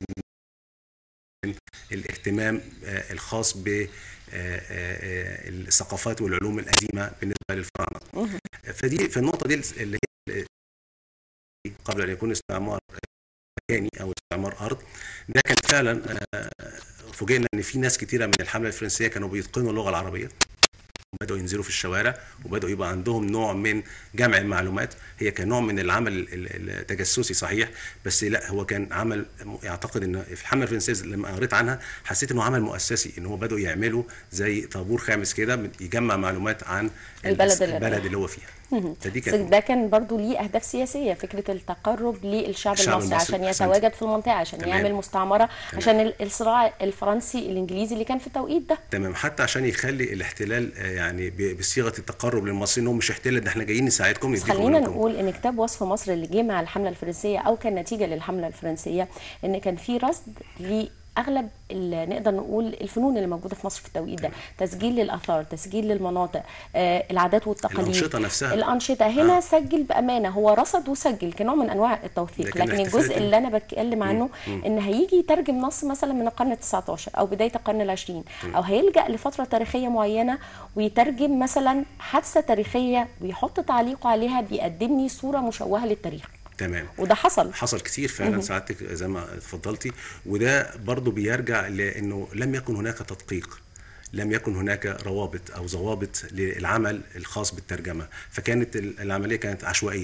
الاهتمام آه، الخاص ب آه، آه، آه، الثقافات والعلوم القديمة بالنسبة للفراعنة فدي في النقطة دي اللي هي قبل أن يكون استعمار مكاني أو استعمار أرض ده كان فعلا آه، فوجئنا ان في ناس كتيره من الحمله الفرنسيه كانوا بيتقنوا اللغه العربيه بدأوا ينزلوا في الشوارع وبدأوا يبقى عندهم نوع من جمع المعلومات هي كان نوع من العمل ال- ال- التجسسي صحيح بس لا هو كان عمل يعتقد ان في الحمله الفرنسيه لما قريت عنها حسيت انه عمل مؤسسي ان هو بدأوا يعملوا زي طابور خامس كده يجمع معلومات عن البلد اللي البلد رايح. اللي هو فيها فدي بس كانت ده كان برضو ليه اهداف سياسيه فكره التقرب للشعب الشعب المصري المصري، عشان أحسنت. يتواجد في المنطقه عشان تمام. يعمل مستعمره عشان ال- الصراع الفرنسي الانجليزي اللي كان في التوقيت ده تمام حتى عشان يخلي الاحتلال آه، يعني ب- بصيغه التقرب للمصريين انهم مش احتلال ده احنا جايين نساعدكم بس نديكم خلينا ولكم. نقول ان كتاب وصف مصر اللي جه مع الحمله الفرنسيه او كان نتيجه للحمله الفرنسيه ان كان في رصد لاغلب ال- نقدر نقول الفنون اللي موجوده في مصر في التوقيت ده تسجيل للاثار تسجيل للمناطق آه العادات والتقاليد الأنشطة نفسها. الانشطه هنا آه. سجل بامانه هو رصد وسجل كنوع من انواع التوثيق لكن لكن الاحتفال الجزء ده- اللي انا بتكلم عنه ان هيجي يترجم نص مثلا من القرن ال 19 او بدايه القرن العشرين او هيلجا لفتره تاريخيه معينه ويترجم مثلا حادثه تاريخيه ويحط تعليقه عليها بيقدم لي صوره مشوهه للتاريخ تمام وده حصل حصل كتير فعلا سعادتك زي ما اتفضلتي وده برضو بيرجع لانه لم يكن هناك تدقيق لم يكن هناك روابط او ضوابط للعمل الخاص بالترجمه فكانت ال- العمليه كانت عشوائيه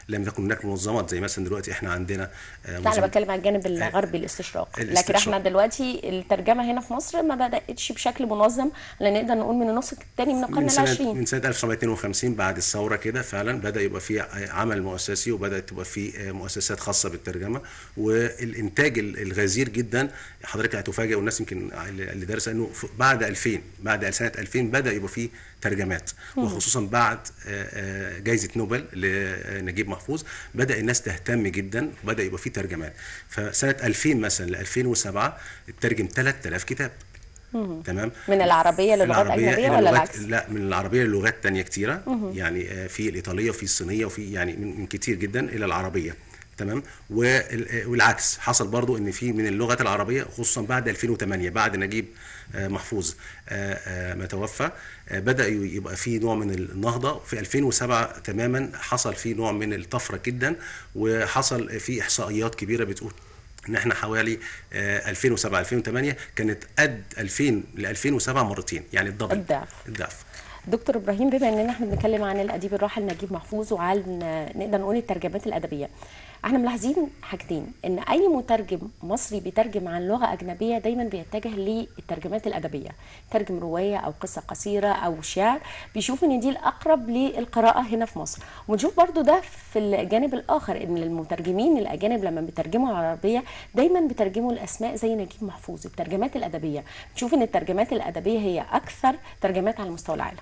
لم تكن هناك منظمات زي مثلا دلوقتي احنا عندنا آه، لا انا منظمة- بتكلم عن الجانب الغربي الاستشراق لكن الاستشراق. احنا دلوقتي الترجمه هنا في مصر ما بداتش بشكل منظم لان نقدر نقول من النص الثاني من القرن من سنة العشرين من سنة 1952 بعد الثورة كده فعلا بدأ يبقى في عمل مؤسسي وبدأت تبقى في مؤسسات خاصة بالترجمة والإنتاج الغزير جدا حضرتك هتفاجئ والناس يمكن اللي دارسة إنه ف- بعد 2000 بعد سنة 2000 بدأ يبقى في ترجمات وخصوصا بعد آه، آه، جائزة نوبل لنجيب محفوظ بدأ الناس تهتم جدا وبدأ يبقى في ترجمات فسنة 2000 مثلا ل 2007 اترجم 3000 كتاب تمام من العربيه للغات العربية اجنبيه إلى ولا لغات- العكس؟ لا من العربيه للغات تانية كتيره يعني آه، في الايطاليه وفي الصينيه وفي يعني من من كتير جدا الى العربيه تمام وال- آه، والعكس حصل برضو ان في من اللغات العربيه خصوصا بعد 2008 بعد نجيب آه، محفوظ آه، آه، ما توفى آه، بدا ي- يبقى في نوع من النهضه في 2007 تماما حصل في نوع من الطفره جدا وحصل في احصائيات كبيره بتقول ان احنا حوالي آه، 2007 2008 كانت قد 2000 ل 2007 مرتين يعني الدبل الضعف. الضعف دكتور ابراهيم بما اننا احنا بنتكلم عن الاديب الراحل نجيب محفوظ وعن نقدر نقول الترجمات الادبيه احنا ملاحظين حاجتين ان اي مترجم مصري بيترجم عن لغه اجنبيه دايما بيتجه للترجمات الادبيه ترجم روايه او قصه قصيره او شعر بيشوف ان دي الاقرب للقراءه هنا في مصر ونشوف برضو ده في الجانب الاخر ان المترجمين الاجانب لما بيترجموا على العربيه دايما بيترجموا الاسماء زي نجيب محفوظ الترجمات الادبيه نشوف ان الترجمات الادبيه هي اكثر ترجمات على مستوى العالم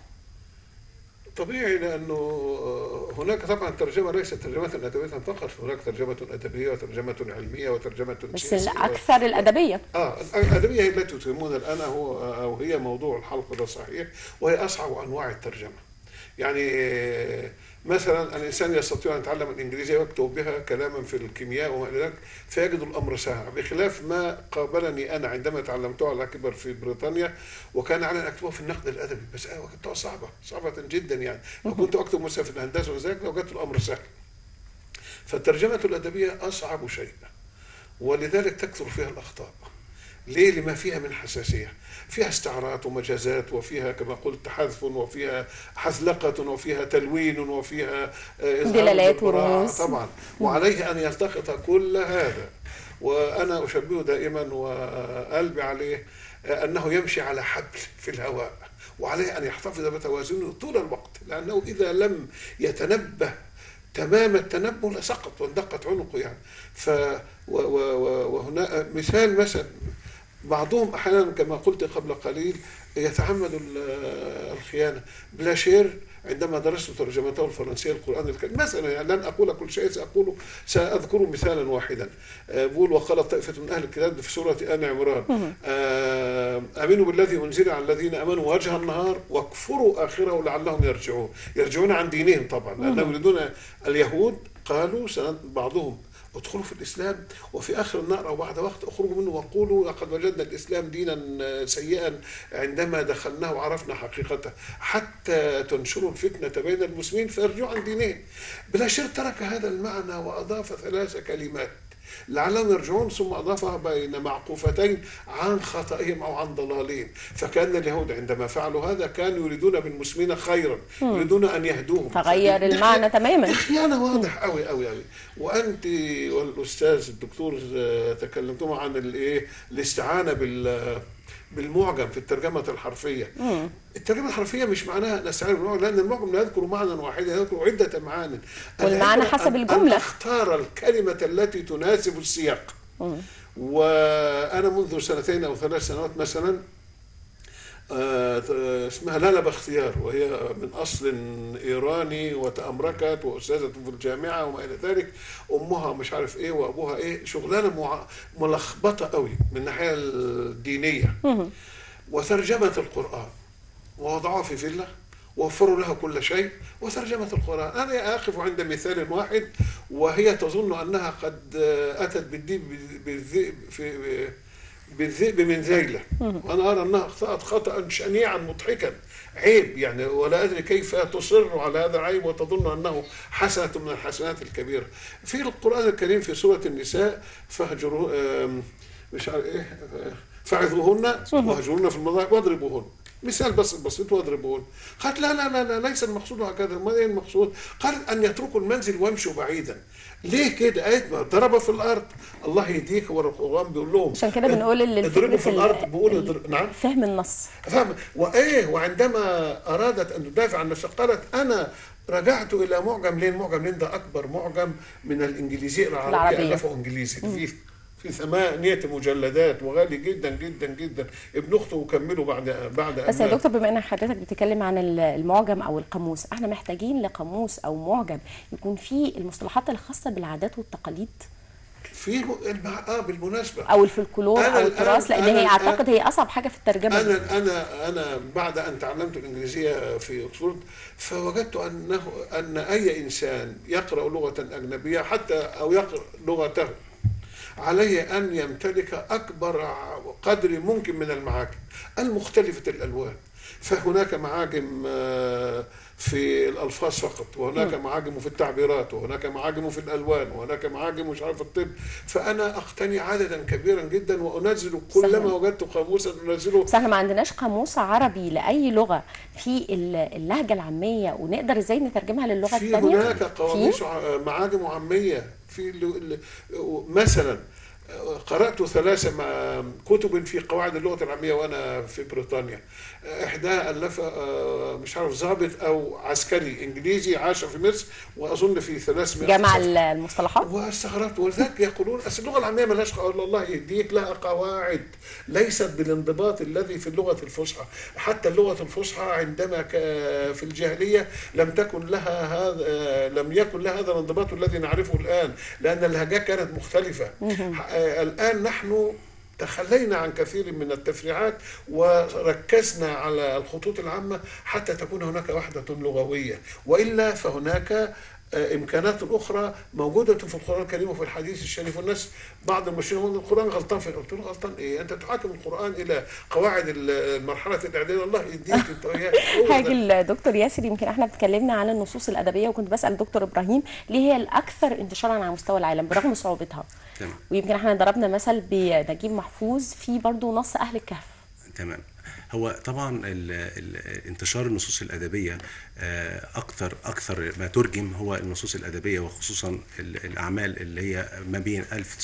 طبيعي لانه هناك طبعا ترجمه ليست ترجمه ادبيه فقط هناك ترجمه ادبيه وترجمه علميه وترجمه بس سياسية. الاكثر الادبيه اه الادبيه هي التي تهمنا الان هو او هي موضوع الحلقه ده صحيح وهي اصعب انواع الترجمه يعني آه، مثلا الانسان يستطيع ان يتعلم الانجليزيه ويكتب بها كلاما في الكيمياء وما الى ذلك فيجد الامر سهل بخلاف ما قابلني انا عندما تعلمته على كبر في بريطانيا وكان علي ان اكتبه في النقد الادبي بس انا وجدتها صعبه صعبه جدا يعني وكنت اكتب مثلا في الهندسه وذلك وجدت الامر سهل فالترجمه الادبيه اصعب شيء ولذلك تكثر فيها الاخطاء ليه لما فيها من حساسيه فيها استعارات ومجازات وفيها كما قلت حذف وفيها حزلقه وفيها تلوين وفيها آه، إظهار دلالات بالبراعة ورموز. طبعا وعليه ان يلتقط كل هذا وانا اشبهه دائما وقلبي عليه آه، انه يمشي على حبل في الهواء وعليه ان يحتفظ بتوازنه طول الوقت لانه اذا لم يتنبه تمام التنبه لسقط واندقت عنقه يعني ف و- و- و- وهنا مثال مثلا بعضهم احيانا كما قلت قبل قليل يتعمد ال- الخيانه بلاشير عندما درست ترجمته الفرنسيه للقران الكريم مثلا يعني لن اقول كل شيء ساقوله ساذكر مثالا واحدا آه، بقول وقالت طائفه من اهل الكتاب في سوره ال عمران آه، امنوا بالذي انزل على الذين امنوا وجه النهار واكفروا اخره لعلهم يرجعون يرجعون عن دينهم طبعا لانهم يريدون اليهود قالوا سن- بعضهم ادخلوا في الاسلام وفي اخر النهر او بعد وقت اخرجوا منه وقولوا لقد وجدنا الاسلام دينا سيئا عندما دخلناه وعرفنا حقيقته حتى تنشروا الفتنه بين المسلمين فيرجعوا عن دينهم بلاشير ترك هذا المعنى واضاف ثلاث كلمات لعلهم يرجعون ثم اضافها بين معقوفتين عن خطئهم او عن ضلالهم فكان اليهود عندما فعلوا هذا كانوا يريدون بالمسلمين خيرا يريدون ان يهدوهم فغير دي المعنى خيانة- تماما. دي خيانه واضح قوي قوي قوي وانت والاستاذ الدكتور آه، تكلمتم عن الايه الاستعانه بال بالمعجم في الترجمة الحرفية الترجمة الحرفية مش معناها نستعين بالمعجم لأن المعجم لا يذكر معنى واحدا يذكر عدة معان والمعنى العبرة حسب أن- الجملة. أن نختار الكلمة التي تناسب السياق وأنا منذ سنتين أو ثلاث سنوات مثلا آه، اسمها لالا باختيار وهي من اصل ايراني وتامركت واستاذه في الجامعه وما الى ذلك امها مش عارف ايه وابوها ايه شغلانه مع- ملخبطه قوي من الناحيه الدينيه وترجمت القران ووضعوها في فيلا ووفروا لها كل شيء وترجمت القرآن أنا أقف عند مثال واحد وهي تظن أنها قد آه، أتت بالديب بالذئب في بالذئب من ذيلة وأنا أرى أنها أخطأت خطأ شنيعا مضحكا عيب يعني ولا أدري كيف تصر على هذا العيب وتظن أنه حسنة من الحسنات الكبيرة في القرآن الكريم في سورة النساء فهجروا آم، مش عارف إيه آه، فعظوهن واهجروهن في المضاجع واضربوهن مثال بس بسيط واضربه قالت لا لا لا لا ليس المقصود هكذا ما ايه المقصود قالت ان يتركوا المنزل ويمشوا بعيدا ليه كده قالت ما ضرب في الارض الله يهديك هو القران بيقول لهم عشان كده بنقول ان اضربوا في ال- الارض بيقول ال- اضرب- نعم فهم النص فاهم وايه وعندما ارادت ان تدافع عن نفسها قالت انا رجعت الى معجم لين معجم لين ده اكبر معجم من الانجليزيه العربيه العربية. الفه انجليزي في في ثمانية مجلدات وغالي جدا جدا جدا ابن اخته وكمله بعد بعد بس أن يا مات. دكتور بما ان حضرتك بتتكلم عن ال- المعجم او القاموس احنا محتاجين لقاموس او معجم يكون فيه المصطلحات الخاصه بالعادات والتقاليد في م- المع... اه بالمناسبه او الفولكلور أنا او الآن- التراث لان أنا هي الآن- اعتقد هي اصعب حاجه في الترجمه انا انا انا بعد ان تعلمت الانجليزيه في اوكسفورد فوجدت انه ان اي انسان يقرا لغه اجنبيه حتى او يقرا لغته عليه ان يمتلك اكبر ع- قدر ممكن من المعاجم المختلفه الالوان فهناك معاجم آه، في الالفاظ فقط وهناك معاجم في التعبيرات وهناك معاجم في الالوان وهناك معاجم مش عارف الطب فانا اقتني عددا كبيرا جدا وانزل كلما صحيح. وجدت قاموسا انزله بس احنا ما عندناش قاموس عربي لاي لغه في ال- اللهجه العاميه ونقدر ازاي نترجمها للغه في الثانيه هناك قواميس ع- معاجم عاميه في ال- ال- مثلا قرأت ثلاث ما- كتب في قواعد اللغة العامية وأنا في بريطانيا إحداها ألف آه، مش عارف ضابط أو عسكري إنجليزي عاش في مصر وأظن في 300 جمع صفحة. ال- المصطلحات واستغربت ولذلك يقولون اصل اللغه العاميه ملهاش قول الله يهديك لها قواعد ليست بالانضباط الذي في اللغه الفصحى حتى اللغه الفصحى عندما ك- في الجاهليه لم تكن لها هذا لم يكن لها هذا الانضباط الذي نعرفه الان لان اللهجات كانت مختلفه آه، الان نحن تخلينا عن كثير من التفريعات وركزنا على الخطوط العامة حتى تكون هناك وحدة لغوية وإلا فهناك آه، إمكانات أخرى موجودة في القرآن الكريم وفي الحديث الشريف والناس بعض المشركين يقولون القرآن غلطان في قلت له غلطان إيه أنت تحاكم القرآن إلى قواعد ال- مرحلة الإعداد الله يديك أنت وإياه هو ده. هاجي الدكتور ياسر يمكن احنا اتكلمنا عن النصوص الادبيه وكنت بسال الدكتور ابراهيم ليه هي الاكثر انتشارا على مستوى العالم برغم صعوبتها تمام. ويمكن احنا ضربنا مثل بنجيب محفوظ في برضو نص اهل الكهف تمام هو طبعا ال ال انتشار النصوص الادبيه آه، اكثر اكثر ما ترجم هو النصوص الادبيه وخصوصا ال- الاعمال اللي هي ما بين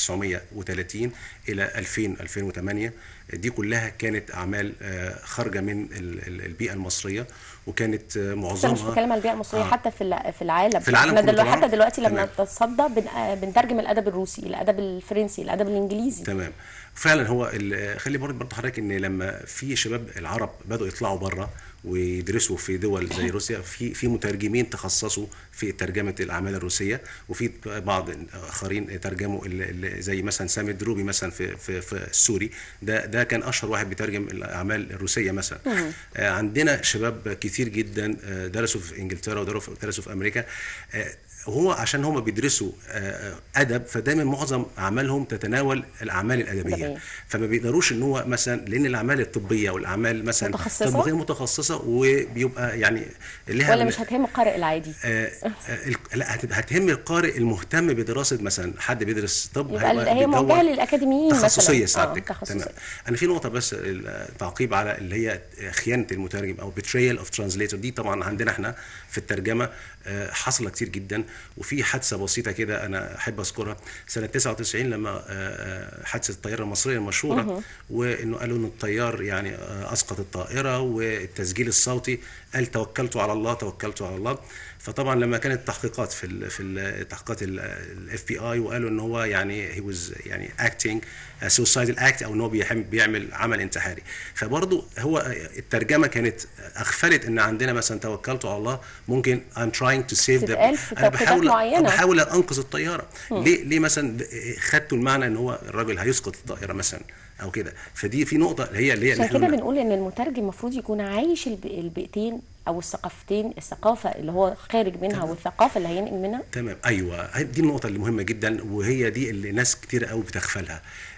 1930 الى 2000 2008 دي كلها كانت اعمال آه، خارجه من ال- ال- البيئه المصريه وكانت آه، بس انا معظمها مش بتكلم على البيئه المصريه آه. حتى في الع- في العالم في العالم احنا كله دلوقتي طبعاً. حتى دلوقتي لما تمام. نتصدى بن... آه، بنترجم الادب الروسي الادب الفرنسي الادب الانجليزي تمام فعلا هو ال- خلي برضه برضه حضرتك ان لما في شباب العرب بداوا يطلعوا بره ويدرسوا في دول زي روسيا في في مترجمين تخصصوا في ترجمه الاعمال الروسيه وفي بعض اخرين ترجموا ال- ال- زي مثلا سامي الدروبي مثلا في في في السوري ده ده كان اشهر واحد بيترجم الاعمال الروسيه مثلا آه، عندنا شباب كتير جدا آه، درسوا في انجلترا ودرسوا درسوا في امريكا آه، هو عشان هم بيدرسوا آه، ادب فدايما معظم اعمالهم تتناول الاعمال الادبيه أدبية. فما بيقدروش ان هو مثلا لان الاعمال الطبيه والاعمال مثلا متخصصة؟ طب غير متخصصه وبيبقى يعني لها ولا مش هتهم القارئ العادي آه آه ال- لا هتبقى هتهم القارئ المهتم بدراسه مثلا حد بيدرس طب يبقى هيبقى هي بيدور موجهه للاكاديميين مثلا تخصصيه آه، سعادتك تخصصيه تمام انا في نقطه بس تعقيب على اللي هي خيانه المترجم او betrayal اوف ترانزليتور دي طبعا عندنا احنا في الترجمه آه، حاصله كتير جدا وفي حادثه بسيطه كده انا احب اذكرها سنه 99 لما آه، آه، حادثه الطياره المصريه المشهوره وانه قالوا ان الطيار يعني آه، اسقط الطائره والتسجيل الصوتي قال توكلت على الله توكلت على الله فطبعا لما كانت التحقيقات في ال في التحقيقات الاف بي اي وقالوا ان هو يعني هي واز يعني اكتنج سوسايدال اكت او ان هو بيحم- بيعمل عمل انتحاري فبرضه هو الترجمه كانت اغفلت ان عندنا مثلا توكلت على الله ممكن I'm trying to save the تتقال في انا توقيتات بحاول معينة. بحاول انقذ الطياره ليه ليه مثلا خدتوا المعنى ان هو الراجل هيسقط الطائره مثلا او كده فدي في نقطه هي اللي هي اللي عشان احنا كده بنقول ان المترجم المفروض يكون عايش الب- البيئتين او الثقافتين الثقافه اللي هو خارج منها والثقافه اللي هينقل منها تمام ايوه هي- دي النقطه اللي مهمه جدا وهي دي اللي ناس كتير قوي بتغفلها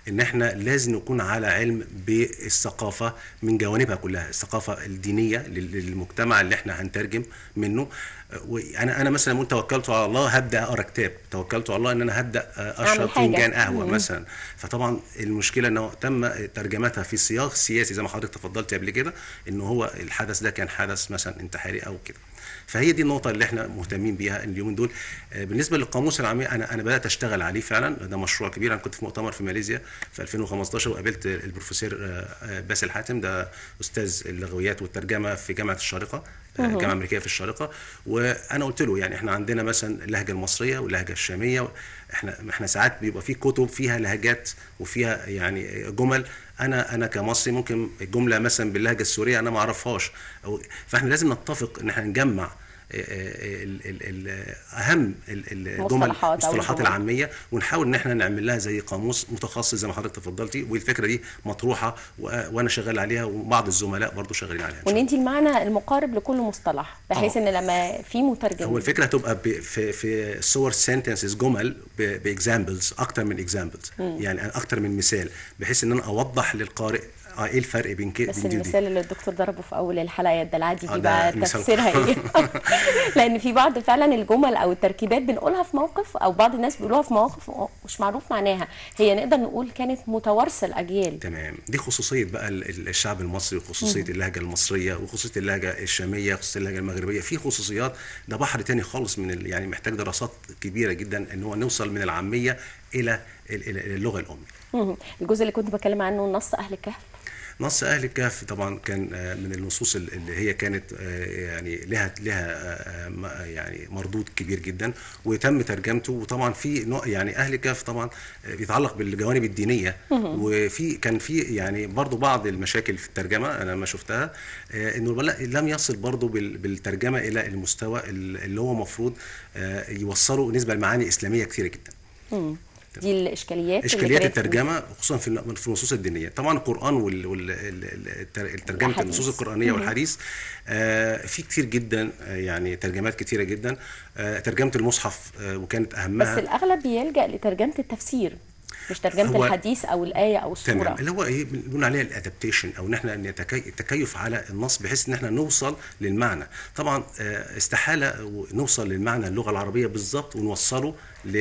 ان احنا لازم نكون على علم بالثقافه من جوانبها كلها الثقافه الدينيه لل- للمجتمع اللي احنا هنترجم منه وانا انا مثلا لما توكلت على الله هبدا اقرا كتاب توكلت على الله ان انا هبدا اشرب حاجة. فنجان قهوه مم. مثلا فطبعا المشكله انه تم ترجمتها في سياق سياسي زي ما حضرتك تفضلت قبل كده ان هو الحدث ده كان حدث مثلا انتحاري او كده فهي دي النقطه اللي احنا مهتمين بيها اليومين دول آه، بالنسبه للقاموس العالمي انا انا بدات اشتغل عليه فعلا ده مشروع كبير انا كنت في مؤتمر في ماليزيا في 2015 وقابلت البروفيسور آه، آه، باسل حاتم ده استاذ اللغويات والترجمه في جامعه الشارقه آه، الجامعه الامريكيه في الشارقه وانا قلت له يعني احنا عندنا مثلا اللهجه المصريه واللهجه الشاميه احنا احنا ساعات بيبقى في كتب فيها لهجات وفيها يعني جمل انا انا كمصري ممكن الجمله مثلا باللهجه السوريه انا ما اعرفهاش أو فاحنا لازم نتفق ان احنا نجمع آه، آه، ال- ال- ال- اهم ال- ال- الجمل مصطلحات أو المصطلحات الجمل. العاميه ونحاول ان احنا نعمل لها زي قاموس متخصص زي ما حضرتك تفضلتي والفكره دي مطروحه و- وانا شغال عليها وبعض الزملاء برضو شغالين عليها إن شاء الله. وندي المعنى المقارب لكل مصطلح بحيث آه. ان لما في مترجم هو الفكره هتبقى ب- في في صور سنتنسز جمل باكزامبلز اكتر من اكزامبلز يعني اكتر من مثال بحيث ان انا اوضح للقارئ آه، ايه الفرق بين كده بس بين دي ودي. المثال اللي الدكتور ضربه في اول الحلقه يا الدلعادي آه، دي ده بقى مثال تفسيرها ايه لان في بعض فعلا الجمل او التركيبات بنقولها في موقف او بعض الناس بيقولوها في مواقف مش معروف معناها هي نقدر نقول كانت متوارثه الاجيال تمام دي خصوصيه بقى ال- ال- الشعب المصري وخصوصيه اللهجه المصريه وخصوصيه اللهجه الشاميه وخصوصيه اللهجه المغربيه في خصوصيات ده بحر تاني خالص من ال- يعني محتاج دراسات كبيره جدا ان هو نوصل من العاميه الى ال- ال- اللغه الام مهم. الجزء اللي كنت بتكلم عنه نص اهل الكهف نص اهل الكهف طبعا كان آه، من النصوص ال- اللي هي كانت آه، يعني لها لها آه، م- يعني مردود كبير جدا وتم ترجمته وطبعا في نوع يعني اهل الكهف طبعا آه، بيتعلق بالجوانب الدينيه وفي كان في يعني برضو بعض المشاكل في الترجمه انا ما شفتها آه، انه لا- لم يصل برضو بال- بالترجمه الى المستوى ال- اللي هو المفروض يوصلوا نسبه المعاني اسلاميه كثيره جدا مم. دي الاشكاليات اللي اشكاليات كانت في- الترجمه خصوصا في الن- في النصوص الدينيه طبعا القران والترجمه الأحاديث. النصوص القرانيه والحديث آه، في كتير جدا آه، يعني ترجمات كتيره جدا آه، ترجمه المصحف آه، وكانت بس اهمها الاغلب بيلجا لترجمه التفسير مش ترجمه هو- الحديث او الايه او السوره تمام اللي هو ايه بنقول عليها الادابتيشن او ان احنا نتكي- التكيف على النص بحيث ان احنا نوصل للمعنى طبعا آه، استحاله نوصل للمعنى اللغه العربيه بالظبط ونوصله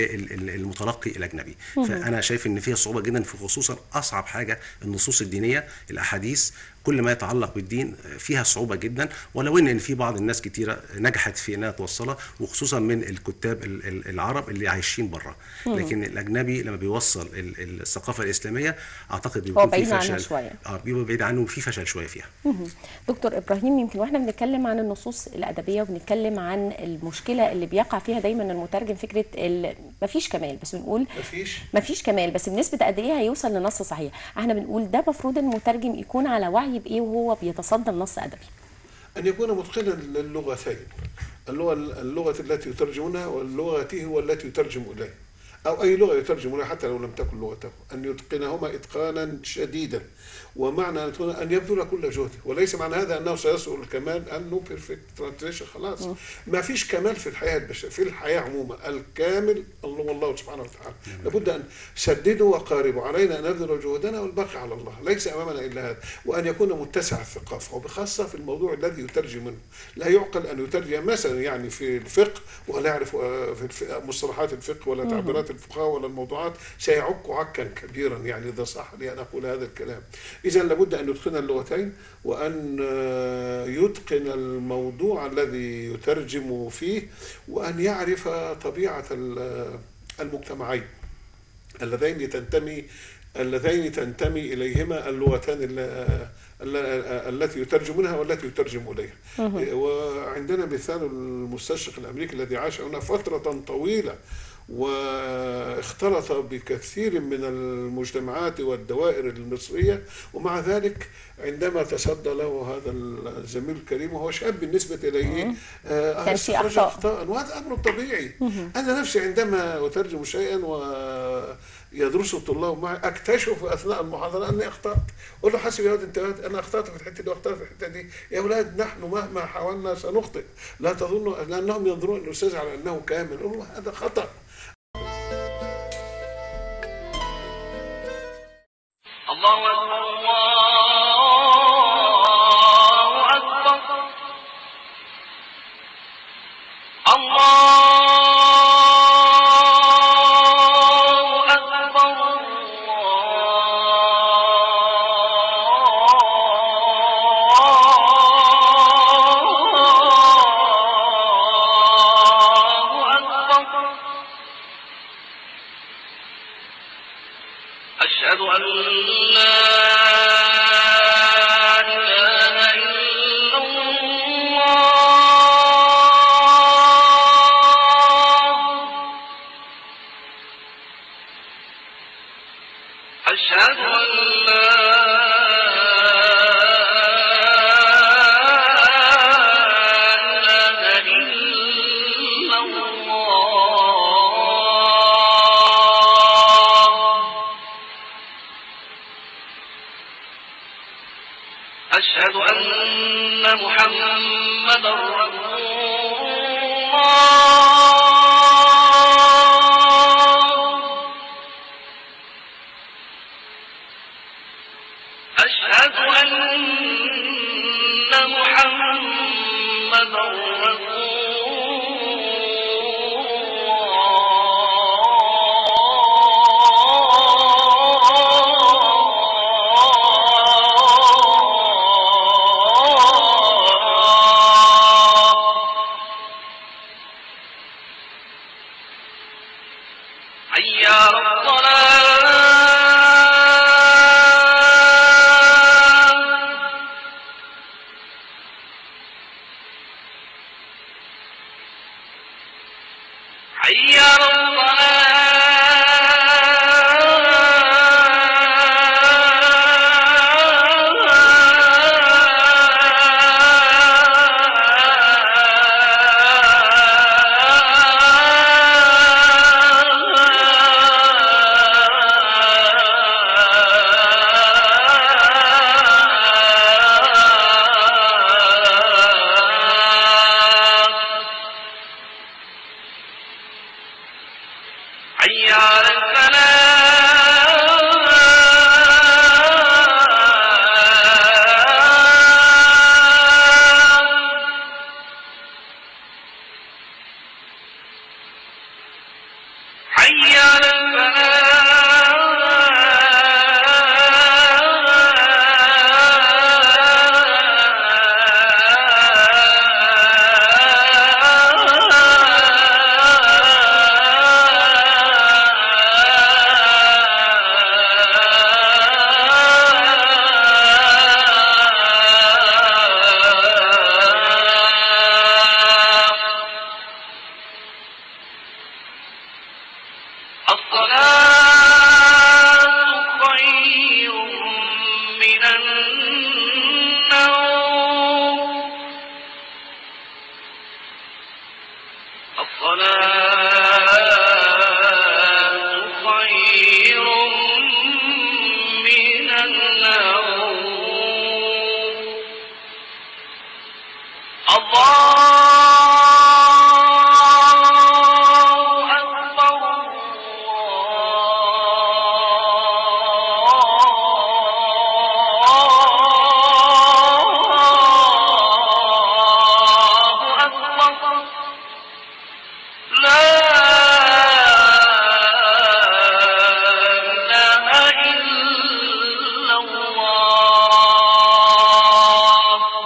للمتلقي الاجنبي فانا شايف ان فيها صعوبه جدا في خصوصا اصعب حاجه النصوص الدينيه الاحاديث كل ما يتعلق بالدين فيها صعوبه جدا ولو ان في بعض الناس كتيره نجحت في انها توصلها وخصوصا من الكتاب ال- ال- العرب اللي عايشين بره لكن الاجنبي لما بيوصل ال- الثقافه الاسلاميه اعتقد بيكون في بعيد عنها فشل شوية. اه بيبقى بعيد عنه وفي فشل شويه فيها مهم. دكتور ابراهيم يمكن واحنا بنتكلم عن النصوص الادبيه وبنتكلم عن المشكله اللي بيقع فيها دايما المترجم فكره ال... مفيش كمال بس بنقول مفيش مفيش كمال بس بنسبه قد ايه هيوصل لنص صحيح احنا بنقول ده المفروض المترجم يكون على وعي بايه وهو بيتصدى لنص ادبي أن يكون متقنا للغتين اللغة اللغة التي يترجمونها واللغة هو التي يترجم إليها أو أي لغة يترجم إليها حتى لو لم تكن لغته أن يتقنهما إتقانا شديدا ومعنى أن يتقن- أن يبذل كل جهده وليس معنى هذا أنه سيصل الكمال أنه بيرفكت ترانسليشن خلاص ما فيش كمال في الحياة البشرية في الحياة عموما الكامل الله الله سبحانه وتعالى لابد أن سددوا وقاربوا علينا أن نبذل جهدنا والباقي على الله ليس أمامنا إلا هذا وأن يكون متسع الثقافة وبخاصة في الموضوع الذي يترجم منه لا يعقل أن يترجم مثلا يعني في الفقه ولا يعرف آه، في الف- مصطلحات الفقه ولا تعبيرات الفقهاء ولا الموضوعات سيعك عكا كبيرا يعني إذا صح لي أن أقول هذا الكلام إذا لابد أن يتقن اللغتين وأن آه، يتقن الموضوع الذي يترجم فيه وأن يعرف طبيعة ال- المجتمعين اللذين تنتمي اللذين تنتمي اليهما اللغتان ال- ال- التي يترجم منها والتي يترجم اليها وعندنا مثال المستشرق الامريكي الذي عاش هنا فتره طويله واختلط بكثير من المجتمعات والدوائر المصريه ومع ذلك عندما تصدى له هذا الزميل الكريم وهو شاب بالنسبه اليه آه، كان في استخرج أخطاء. اخطاء وهذا امر طبيعي انا نفسي عندما اترجم شيئا ويدرسه الطلاب معي اكتشف اثناء المحاضره اني اخطات اقول له حسب يا ولد انت انا اخطات في الحته دي واخطات في الحته دي يا اولاد نحن مهما حاولنا سنخطئ لا تظنوا لانهم ينظرون الاستاذ على انه كامل اقول له هذا خطا الله أكبر الله أكبر الله أكبر أشهد أن لا إله إلا الله أشهد أن لا إله إلا الله أشهد أن محمد رسول الله أشهد أن محمد رسول الله حي على الصلاة حي على الصلاة حي على الفلاح حي على الفلاح الصلاة خير من النوم الصلاة خير من النوم الله أكبر الله أكبر لا إله إلا الله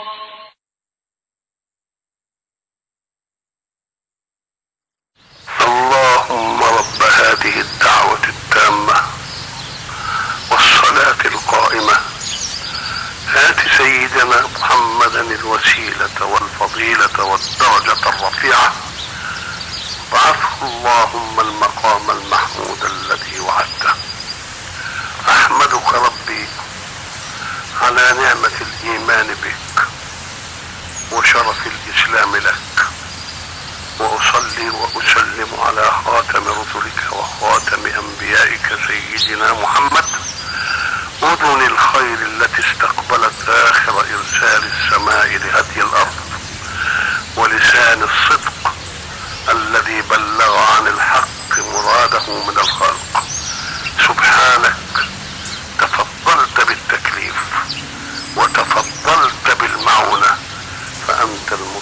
اللهم رب هذه الدعوة التامة والصلاة القائمة آت سيدنا محمدا الوسيلة والفضيلة والدرجة الرفيعة وابعثه اللهم المقام المحمود الذي وعدته أحمدك ربي على نعمة الإيمان بك وشرف الإسلام لك وأصلي وأسلم على خاتم رسلك وخاتم أنبيائك سيدنا محمد أذن الخير التي استقبلت آخر إرسال السماء لهدي الأرض ولسان الصدق الذي بلغ عن الحق مراده من الخلق سبحانك تفضلت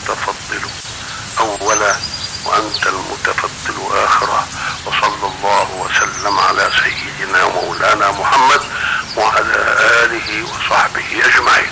المتفضل أولا وأنت المتفضل آخرا وصلى الله وسلم على سيدنا مولانا محمد وعلى آله وصحبه أجمعين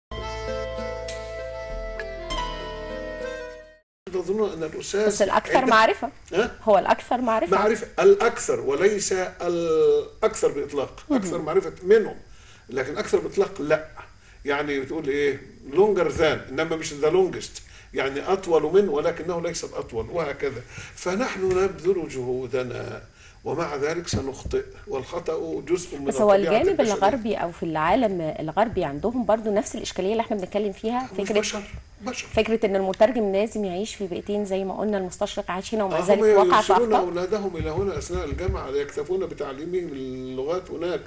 تظنون ان الاستاذ بس الاكثر عندما- معرفه ها؟ هو الاكثر معرفه معرفة الأكثر وليس الأكثر بإطلاق أكثر معرفة منهم لكن أكثر بإطلاق لا يعني بتقول إيه لونجر ذان إنما مش ذا لونجست يعني أطول من ولكنه ليس الأطول وهكذا فنحن نبذل جهودنا ومع ذلك سنخطئ والخطأ جزء من بس هو الطبيعة الجانب البشرية. الغربي او في العالم الغربي عندهم برضو نفس الاشكاليه اللي احنا بنتكلم فيها مش فكره بشر بشر فكره ان المترجم لازم يعيش في بيئتين زي ما قلنا المستشرق عايش هنا ومع آه، ذلك هم وقع في يرسلون اخطاء اولادهم الى هنا اثناء الجامعه يكتفون بتعليمهم اللغات هناك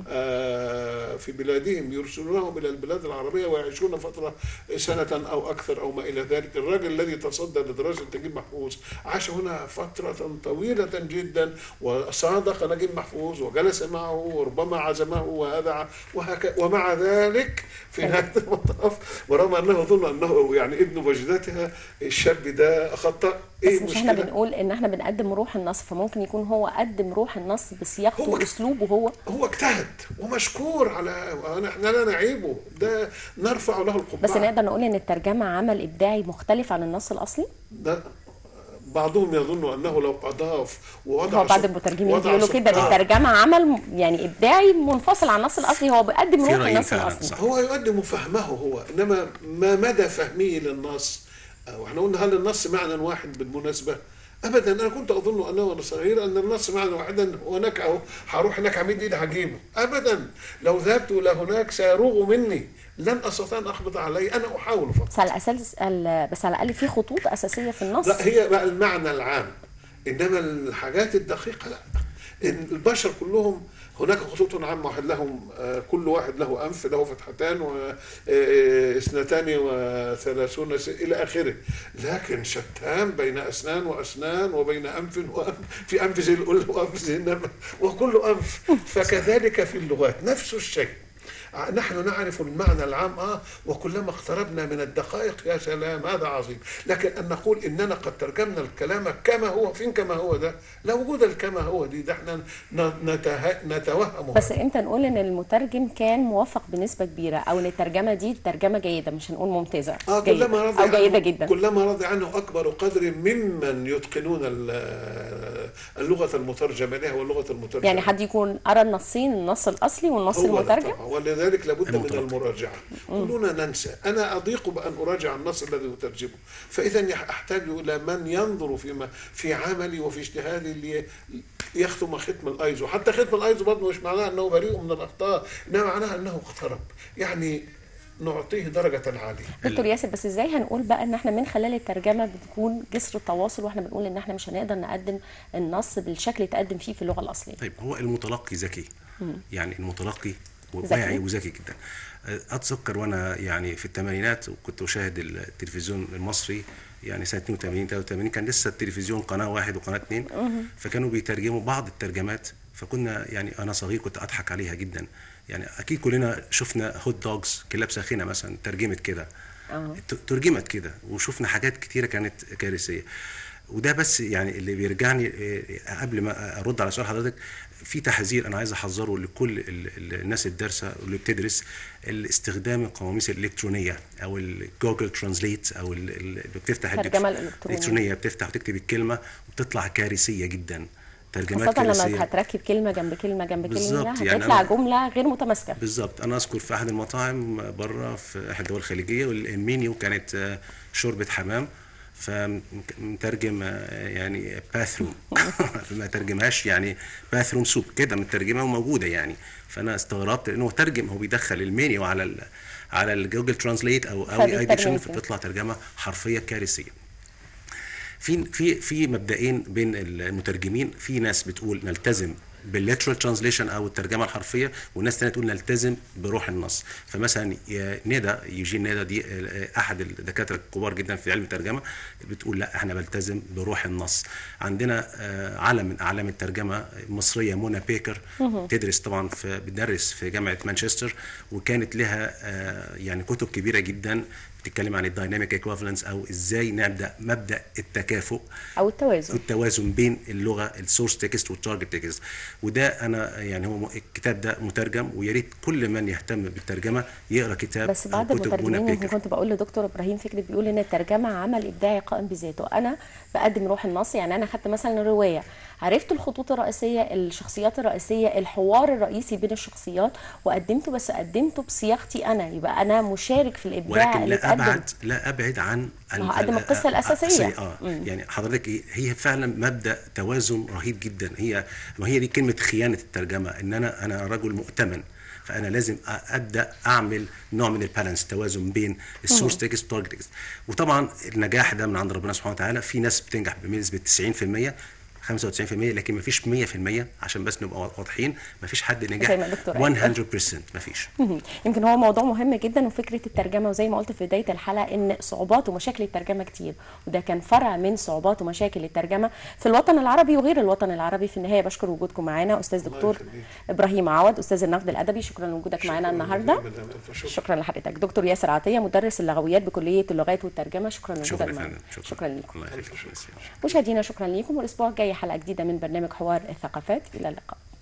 آه في بلادهم يرسلونهم الى البلاد العربيه ويعيشون فتره سنه او اكثر او ما الى ذلك الرجل الذي تصدى لدراسه نجيب محفوظ عاش هنا فتره طويله جدا وصادق نجيب محفوظ وجلس معه وربما عزمه وهذا وهك ومع ذلك في نهايه المطاف ورغم انه ظن انه يعني ابن وجدتها الشاب ده خطا بس ايه مش احنا المشكله؟ بنقول ان احنا بنقدم روح النص فممكن يكون هو قدم روح النص بصياغته هو- واسلوبه هو هو اجتهد ومشكور على احنا لا نعيبه ده نرفع له القبعه بس نقدر نقول ان الترجمه عمل ابداعي مختلف عن النص الاصلي ده بعضهم يظن انه لو اضاف ووضع هو بعض سك- المترجمين وضع بيقولوا كده ان سكر- الترجمه عمل م- يعني ابداعي منفصل عن النص الاصلي هو بيقدم في روح رأيين النص فعلاً، الاصلي صح. هو يقدم فهمه هو انما ما مدى فهمه للنص آه، واحنا قلنا هل النص معنى واحد بالمناسبه ابدا انا كنت اظن انه وانا صغير ان النص معنى واحدا هناك اهو هروح هناك عميد ايدي هجيبه ابدا لو ذهبت الى هناك سيروغ مني لن استطيع ان اخبط عليه انا احاول فقط بس على الاساس ال- بس على الاقل في خطوط اساسيه في النص لا هي بقى المعنى العام انما الحاجات الدقيقه لا إن البشر كلهم هناك خطوط عامه واحد لهم آه، كل واحد له انف له فتحتان واثنتان وثلاثون س- الى اخره لكن شتان بين اسنان واسنان وبين انف وانف في انف زي القل وانف زي النمل وكل انف فكذلك في اللغات نفس الشيء نحن نعرف المعنى العام اه وكلما اقتربنا من الدقائق يا سلام هذا عظيم لكن ان نقول اننا قد ترجمنا الكلام كما هو فين كما هو ده لا وجود الكما هو دي ده احنا ن- نته... نتوهم بس امتى نقول ان المترجم كان موفق بنسبه كبيره او ان الترجمه دي ترجمه جيده مش هنقول ممتازه آه جيدة كلما رضي او جيده عنه جدا كلما رضي عنه اكبر قدر ممن يتقنون ال- اللغه المترجمه اليها واللغه المترجمه يعني حد يكون قرا النصين النص الاصلي والنص هو ده المترجم طبعا ولذلك لابد من المترجم. المراجعه كلنا ننسى انا اضيق بان اراجع النص الذي اترجمه فاذا يح- احتاج الى من ينظر فيما في عملي وفي اجتهادي لي- يختم ختم الايزو حتى ختم الايزو برضه مش معناه انه بريء من الاخطاء انما معناها انه اقترب يعني نعطيه درجه عاليه دكتور ياسر بس ازاي هنقول بقى ان احنا من خلال الترجمه بتكون جسر التواصل واحنا بنقول ان احنا مش هنقدر نقدم النص بالشكل اللي تقدم فيه في اللغه الاصليه طيب هو المتلقي ذكي يعني المتلقي ذكي. واعي وذكي جدا اتذكر وانا يعني في الثمانينات وكنت اشاهد التلفزيون المصري يعني سنه 82 83 كان لسه التلفزيون قناه واحد وقناه اثنين فكانوا بيترجموا بعض الترجمات فكنا يعني انا صغير كنت اضحك عليها جدا يعني اكيد كلنا شفنا هوت دوجز كلاب ساخنه مثلا ترجمت كده ت- ترجمت كده وشفنا حاجات كتيره كانت كارثيه وده بس يعني اللي بيرجعني آه، قبل ما ارد على سؤال حضرتك في تحذير انا عايز احذره لكل ال- ال- الناس الدارسه واللي بتدرس الاستخدام القواميس الالكترونيه او الجوجل ترانزليت او ال- ال- اللي بتفتح الترجمة الدكش- الإلكترونية. الالكترونيه بتفتح وتكتب الكلمه وبتطلع كارثيه جدا ترجمات خاصه لما كارثيه هتركب كلمه جنب كلمه جنب بالظبط، كلمه يعني هتطلع أنا- جمله غير متماسكه بالظبط انا اذكر في احد المطاعم بره في احد الدول الخليجيه والمنيو كانت آه، شوربه حمام فمترجم آه، يعني باثروم ما ترجمهاش يعني باثروم سوب كده مترجمه وموجوده يعني فانا استغربت لانه ترجم هو بيدخل المنيو على ال على الجوجل ترانزليت او او اي فبيترجم ديكشن كده. فبتطلع ترجمه حرفيه كارثيه في في في مبدئين بين المترجمين في ناس بتقول نلتزم بالليترال ترانزليشن او الترجمه الحرفيه والناس تانية تقول نلتزم بروح النص فمثلا يا ندى يوجين ندى دي آه، احد الدكاتره الكبار جدا في علم الترجمه بتقول لا احنا بلتزم بروح النص عندنا آه، علم من اعلام الترجمه مصريه منى بيكر تدرس طبعا في بتدرس في جامعه مانشستر وكانت لها آه، يعني كتب كبيره جدا بتتكلم عن الدايناميك ايكوفالنس او ازاي نبدا مبدا التكافؤ او التوازن التوازن بين اللغه السورس تكست والتارجت تكست وده انا يعني هو م- الكتاب ده مترجم ويا ريت كل من يهتم بالترجمه يقرا كتاب بس أو بعض كتب منى المترجمين يمكن بيكر. كنت بقول لدكتور ابراهيم فكري بيقول ان الترجمه عمل ابداعي قائم بذاته انا بقدم روح النص يعني انا خدت مثلا روايه عرفت الخطوط الرئيسيه الشخصيات الرئيسيه الحوار الرئيسي بين الشخصيات وقدمته بس قدمته بصياغتي انا يبقى انا مشارك في الابداع ولكن اللي لا اتقدم ابعد لا ابعد عن ال- ما هو قدم ال- القصة الأساسية. اه يعني حضرتك ايه هي فعلا مبدا توازن رهيب جدا هي ما هي دي كلمه خيانه الترجمه ان انا انا رجل مؤتمن فانا لازم أ- ابدا اعمل نوع من البالانس توازن بين السورس تكست والتارجت تكست وطبعا النجاح ده من عند ربنا سبحانه وتعالى في ناس بتنجح بنسبه 90% 95% لكن ما فيش 100% عشان بس نبقى واضحين ما فيش حد نجح زي ما الدكتور قال. 100% ما فيش مهم. يمكن هو موضوع مهم جدا وفكره الترجمه وزي ما قلت في بدايه الحلقه ان صعوبات ومشاكل الترجمه كتير وده كان فرع من صعوبات ومشاكل الترجمه في الوطن العربي وغير الوطن العربي في النهايه بشكر وجودكم معانا استاذ دكتور يخليك. ابراهيم عوض استاذ النقد الادبي شكرا لوجودك معانا النهارده مدام ألف شكر. شكرا لحضرتك دكتور ياسر عطيه مدرس اللغويات بكليه اللغات والترجمه شكرا لوجودك شكرا يا معانا فندم شكرا لكم الله يخليك مشاهدينا شكرا لكم والاسبوع الجاي حلقه جديده من برنامج حوار الثقافات الى اللقاء